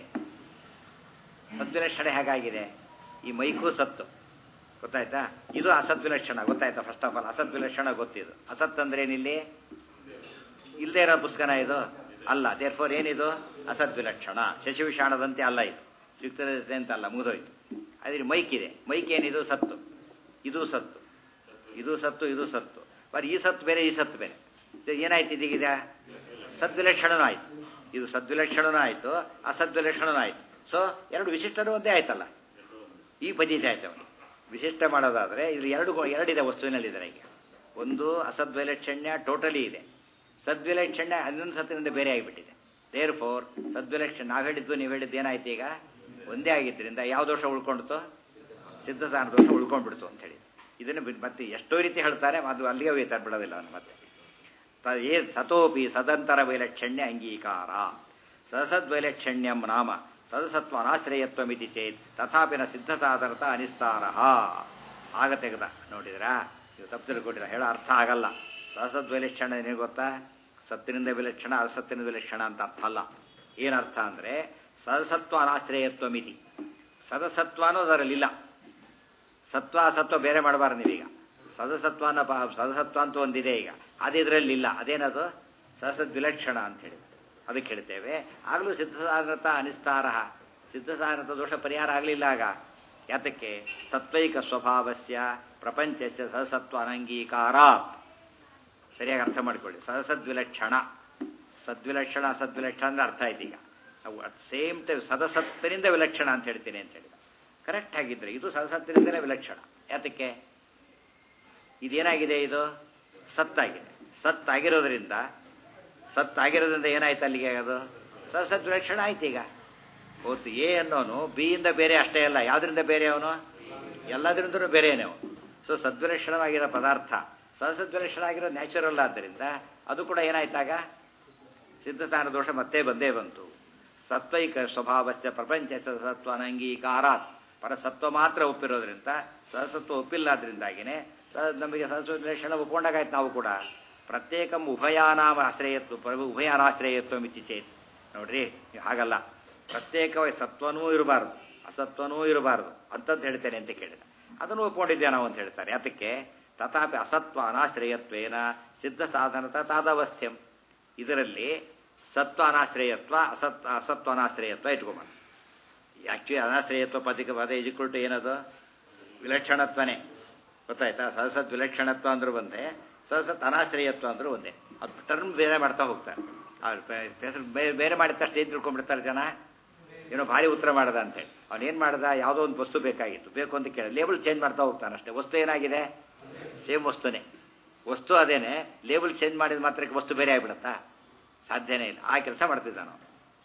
ಸದ್ವಿಲಕ್ಷಣ ಹೇಗಾಗಿದೆ ಈ ಮೈಕು ಸತ್ತು ಗೊತ್ತಾಯ್ತಾ ಇದು ಅಸದ್ವಿಲಕ್ಷಣ ಗೊತ್ತಾಯ್ತಾ ಫಸ್ಟ್ ಆಫ್ ಆಲ್ ಅಸದ್ವಿಲಕ್ಷಣ ಗೊತ್ತಿದು ಅಸತ್ ಅಂದ್ರೆ ಏನಿಲ್ಲಿ ಇಲ್ಲದೆ ಇರೋ ಪುಸ್ತಕನ ಇದು ಅಲ್ಲ ದೇರ್ ಫೋರ್ ಏನಿದು ಅಸದ್ವಿಲಕ್ಷಣ ಶಶಿವಿಷಾಣದಂತೆ ಅಲ್ಲ ಇದು ಸಿಗ್ತದೆ ಅಂತ ಅಲ್ಲ ಮುಗಿದೋಯ್ತು ಅದ್ರ ಮೈಕ್ ಇದೆ ಮೈಕ್ ಏನಿದು ಸತ್ತು ಇದು ಸತ್ತು ಇದು ಸತ್ತು ಇದು ಸತ್ತು ಬರೀ ಈ ಸತ್ತು ಬೇರೆ ಈ ಸತ್ತು ಬೇರೆ ಏನಾಯ್ತು ಇದೀಗ ಸದ್ವಿಲಕ್ಷಣನೂ ಆಯ್ತು ಇದು ಸದ್ವಿಲಕ್ಷಣನೂ ಆಯ್ತು ಅಸದ್ವಿಲಕ್ಷಣನೂ ಆಯ್ತು ಸೊ ಎರಡು ವಿಶಿಷ್ಟನೂ ಒಂದೇ ಆಯ್ತಲ್ಲ ಈ ಪದ್ಧತಿ ಆಯ್ತು ಅವನಿಗೆ ವಿಶಿಷ್ಟ ಮಾಡೋದಾದ್ರೆ ಇದು ಎರಡು ಎರಡಿದೆ ವಸ್ತುವಿನಲ್ಲಿದೆ ಈಗ ಒಂದು ಅಸದ್ವಿಲಕ್ಷಣ್ಯ ಟೋಟಲಿ ಇದೆ ಸದ್ವಿಲಕ್ಷಣ್ಯ ಹನ್ನೊಂದು ಸತ್ತಿನಿಂದ ಬೇರೆ ಆಗಿಬಿಟ್ಟಿದೆ ದೇರ್ ಫೋರ್ ಸದ್ವಿಲಕ್ಷಣ ನಾವು ಹೇಳಿದ್ದು ನೀವು ಹೇಳಿದ್ದು ಏನಾಯ್ತು ಈಗ ಒಂದೇ ಆಗಿದ್ದರಿಂದ ಯಾವ ದೋಷ ಉಳ್ಕೊಂಡಿತು ಸಿದ್ಧಸಾನ ದೋಷ ಉಳ್ಕೊಂಡ್ಬಿಡ್ತು ಅಂತ ಹೇಳಿ ಇದನ್ನು ಮತ್ತೆ ಎಷ್ಟೋ ರೀತಿ ಹೇಳ್ತಾರೆ ಅದು ಅಲ್ಲಿಗೆ ವೇತ ಬಿಡೋದಿಲ್ಲ ಅವನು ಮತ್ತೆ ಏ ಸತೋಪಿ ಸದಂತರ ವೈಲಕ್ಷಣ್ಯ ಅಂಗೀಕಾರ ಸಸದ್ವೈಲಕ್ಷಣ್ಯಂ ನಾಮ ಸದಸತ್ವ ಅನಾಶ್ರಯತ್ವಮಿತಿ ಚೇತ್ ತಥಾಪಿನ ಸಿದ್ಧಸಾಧನತ ಅನಿಸ್ತಾರ ಆಗ ತೆಗೆದ ನೋಡಿದ್ರಾ ನೀವು ತಪ್ಪು ತಿಳ್ಕೊಂಡಿರ ಹೇಳೋ ಅರ್ಥ ಆಗಲ್ಲ ಸಹಸದ್ವೈಲಕ್ಷಣ ಏನಿಗೆ ಗೊತ್ತಾ ಸತ್ತಿನಿಂದ ವಿಲಕ್ಷಣ ಅಸತ್ತಿನಿಂದ ವಿಲಕ್ಷಣ ಅಂತ ಅರ್ಥ ಅಲ್ಲ ಏನರ್ಥ ಅಂದರೆ ಸದಸತ್ವ ಅನಾಶ್ರಯತ್ವ ಮಿತಿ ಸದಸತ್ವ ಅನ್ನೋದು ಅದರಲ್ಲಿಲ್ಲ ಸತ್ವ ಅಸತ್ವ ಬೇರೆ ಮಾಡಬಾರ್ದು ನೀವೀಗ ಸದಸತ್ವ ಅನ್ನೋ ಸದಸತ್ವ ಅಂತ ಒಂದಿದೆ ಈಗ ಅದು ಇದರಲ್ಲಿಲ್ಲ ಅದೇನದು ಸದಸದ್ವಿಲಕ್ಷಣ ಅಂತ ಹೇಳಿ ಅದಕ್ಕೆ ಹೇಳ್ತೇವೆ ಆಗಲೂ ಸಿದ್ಧಸಾಧನತ ಅನಿಸ್ತಾರ ಸಿದ್ಧಸಾಧನತ ದೋಷ ಪರಿಹಾರ ಆಗಲಿಲ್ಲ ಆಗ ಯಾತಕ್ಕೆ ತತ್ವೈಕ ಸ್ವಭಾವಸ್ಯ ಪ್ರಪಂಚಸ್ಯ ಸದಸತ್ವ ಅನಂಗೀಕಾರ ಸರಿಯಾಗಿ ಅರ್ಥ ಮಾಡ್ಕೊಳ್ಳಿ ಸದಸದ್ವಿಲಕ್ಷಣ ಸದ್ವಿಲಕ್ಷಣ ಅಸದ್ವಿಲಕ್ಷಣ ಅಂದ್ರೆ ಅರ್ಥ ಆಯ್ತು ಈಗ ನಾವು ಅಟ್ ಸೇಮ್ ಟೈಮ್ ಸದಸತ್ತರಿಂದ ವಿಲಕ್ಷಣ ಅಂತ ಹೇಳ್ತೀನಿ ಅಂತ ಹೇಳಿ ಕರೆಕ್ಟ್ ಆಗಿದ್ರೆ ಇದು ಸತ್ಯದಿಂದಲೇ ವಿಲಕ್ಷಣ ಯಾತಕ್ಕೆ ಇದೇನಾಗಿದೆ ಇದು ಸತ್ತಾಗಿದೆ ಸತ್ತಾಗಿರೋದ್ರಿಂದ ಸತ್ತಾಗಿರೋದ್ರಿಂದ ಏನಾಯ್ತು ಅಲ್ಲಿಗೆ ಅದು ಸತ್ ವಿಲಕ್ಷಣ ಆಯ್ತು ಈಗ ಹೋತು ಎ ಅನ್ನೋನು ಬಿ ಇಂದ ಬೇರೆ ಅಷ್ಟೇ ಅಲ್ಲ ಯಾವ್ದ್ರಿಂದ ಬೇರೆ ಅವನು ಎಲ್ಲದರಿಂದನೂ ಬೇರೆನೇ ಅವನು ಸೊ ಸದ್ವಿಲಕ್ಷಣವಾಗಿರೋ ಪದಾರ್ಥ ಸಸದ್ವಿಲಕ್ಷಣ ಆಗಿರೋ ನ್ಯಾಚುರಲ್ ಆದ್ದರಿಂದ ಅದು ಕೂಡ ಏನಾಯ್ತಾಗ ಸಿದ್ಧತಾನ ದೋಷ ಮತ್ತೆ ಬಂದೇ ಬಂತು ಸತ್ವೈಕ ಸ್ವಭಾವಶ್ಚ ಪ್ರಪಂಚ ಸತ್ವ ಅನಂಗೀಕಾರಾತ್ ಪರಸತ್ವ ಮಾತ್ರ ಒಪ್ಪಿರೋದ್ರಿಂದ ಸಹಸತ್ವ ಒಪ್ಪಿಲ್ಲಾದ್ರಿಂದಾಗಿನೇ ಸ ನಮಗೆ ಸಹಸ್ವಲಕ್ಷಣ ಒಪ್ಕೊಂಡಾಗಾಯ್ತು ನಾವು ಕೂಡ ಪ್ರತ್ಯೇಕಂ ಉಭಯಾನಾಮ ಆಶ್ರಯತ್ವ ಪ್ರಭು ಉಭಯಾನಾಶ್ರಯತ್ವ ಮಿತಿ ಚೇತ್ ನೋಡ್ರಿ ಹಾಗಲ್ಲ ಪ್ರತ್ಯೇಕವಾಗಿ ಸತ್ವನೂ ಇರಬಾರ್ದು ಅಸತ್ವನೂ ಇರಬಾರ್ದು ಅಂತದ್ದು ಹೇಳ್ತೇನೆ ಅಂತ ಕೇಳಿದ ಅದನ್ನು ಒಪ್ಕೊಂಡಿದ್ದೆ ನಾವು ಅಂತ ಹೇಳ್ತಾರೆ ಅದಕ್ಕೆ ತಥಾಪಿ ಅಸತ್ವ ಅನಾಶ್ರಯತ್ವೇನ ಸಿದ್ಧ ಸಾಧನತ ತಾದವಸ್ಥ್ಯಂ ಇದರಲ್ಲಿ ಸತ್ವ ಅನಾಶ್ರಯತ್ವ ಅಸತ್ ಅಸತ್ವ ಅನಾಶ್ರಯತ್ವ ಇಟ್ಕೊಂಬ ಆಕ್ಚುಲಿ ಅನಾಶ್ರಯತ್ವ ಪದಿಕ ಪದ ಇಜಿಕ್ವಲ್ ಏನದು ವಿಲಕ್ಷಣತ್ವನೇ ಗೊತ್ತಾಯ್ತಾ ಸಹಸತ್ ವಿಲಕ್ಷಣತ್ವ ಅಂದ್ರೂ ಒಂದೇ ಸಹಸತ್ ಅನಾಶ್ರಯತ್ವ ಅಂದ್ರೂ ಒಂದೇ ಅದು ಟರ್ಮ್ ಬೇರೆ ಮಾಡ್ತಾ ಹೋಗ್ತಾರೆ ಹೆಸರು ಬೇರೆ ಮಾಡಿದ ತಕ್ಷಣ ಏನು ತಿಳ್ಕೊಂಡ್ಬಿಡ್ತಾರೆ ಜನ ಏನೋ ಭಾರಿ ಉತ್ತರ ಮಾಡದ ಅಂತೇಳಿ ಅವನೇನು ಮಾಡ್ದ ಯಾವುದೋ ಒಂದು ವಸ್ತು ಬೇಕಾಗಿತ್ತು ಬೇಕು ಅಂತ ಕೇಳಿ ಲೇಬಲ್ ಚೇಂಜ್ ಮಾಡ್ತಾ ಹೋಗ್ತಾನೆ ಅಷ್ಟೇ ವಸ್ತು ಏನಾಗಿದೆ ಸೇಮ್ ವಸ್ತುನೇ ವಸ್ತು ಅದೇನೆ ಲೇಬಲ್ ಚೇಂಜ್ ಮಾಡಿದ ಮಾತ್ರಕ್ಕೆ ವಸ್ತು ಬೇರೆ ಆಗಿಬಿಡುತ್ತಾ ಸಾಧ್ಯನೇ ಇಲ್ಲ ಆ ಕೆಲಸ ಮಾಡ್ತಿದ್ದ ನಾವು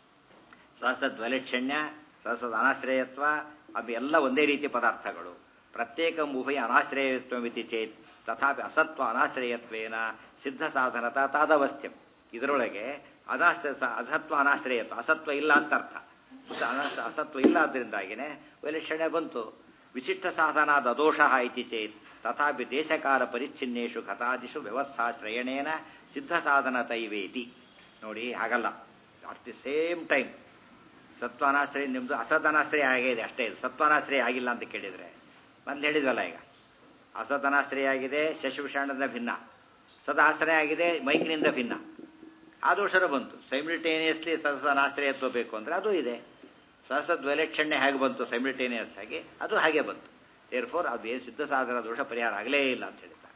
ಸಹಸದ್ ವೈಲಕ್ಷಣ್ಯ ಸಹಸದ್ ಅನಾಶ್ರಯತ್ವ ಅವು ಎಲ್ಲ ಒಂದೇ ರೀತಿಯ ಪದಾರ್ಥಗಳು ಪ್ರತ್ಯೇಕ ಉಭಯ ಅನಾಶ್ರಯತ್ವ ಮಿತಿ ಚೇತ್ ತಥಾಪಿ ಅಸತ್ವ ಅನಾಶ್ರಯತ್ವೇನ ಸಿದ್ಧ ಸಾಧನತ ತಾದವಸ್ಥ್ಯಂ ಇದರೊಳಗೆ ಅನಾಶ್ರಯ ಅಸತ್ವ ಅನಾಶ್ರಯತ್ವ ಅಸತ್ವ ಇಲ್ಲ ಅಂತ ಅರ್ಥ ಅಸತ್ವ ಇಲ್ಲ ಆದ್ದರಿಂದಾಗಿನೇ ವೈಲಕ್ಷಣ್ಯ ಬಂತು ವಿಶಿಷ್ಟ ಸಾಧನಾದ ದೋಷ ಇತಿ ಚೇತ್ ತಥಾಪಿ ದೇಶಕಾಲ ಪರಿಚ್ಛಿನ್ನೇಷು ಕಥಾದಿಷು ವ್ಯವಸ್ಥಾಶ್ರಯಣೇನ ಸಿದ್ಧ ಸಾಧನ ತೈವೇತಿ ನೋಡಿ ಹಾಗಲ್ಲ ಅಟ್ ದಿ ಸೇಮ್ ಟೈಮ್ ಸತ್ವಾನಾಶ್ರಯ ನಿಮ್ಮದು ಅಸತನಾಶ್ರಯ ಆಗಿದೆ ಅಷ್ಟೇ ಇದು ಸತ್ವಾನಾಶ್ರಯ ಆಗಿಲ್ಲ ಅಂತ ಕೇಳಿದರೆ ಬಂದು ಹೇಳಿದ್ವಲ್ಲ ಈಗ ಅಸತನಾಶ್ರಯ ಆಗಿದೆ ಶಶಿಭೂಷಣದಿಂದ ಭಿನ್ನ ಸದಾಶ್ರಯ ಆಗಿದೆ ಮೈಕ್ನಿಂದ ಭಿನ್ನ ಆ ದೋಷರು ಬಂತು ಸೈಮಿಲ್ಟೇನಿಯಸ್ಲಿ ಸಹಸನಾಶ್ರಯತ್ವ ಬೇಕು ಅಂದರೆ ಅದು ಇದೆ ಸಹಸದ್ವೈಲಕ್ಷಣ್ಯ ಹೇಗೆ ಬಂತು ಸೈಮಿಲ್ಟೇನಿಯಸ್ ಆಗಿ ಅದು ಹಾಗೆ ಬಂತು ಏರ್ ಫೋರ್ ಅದು ಏನು ಸಿದ್ಧ ಸಾಧನ ದೋಷ ಪರಿಹಾರ ಆಗಲೇ ಇಲ್ಲ ಅಂತ ಹೇಳ್ತಾರೆ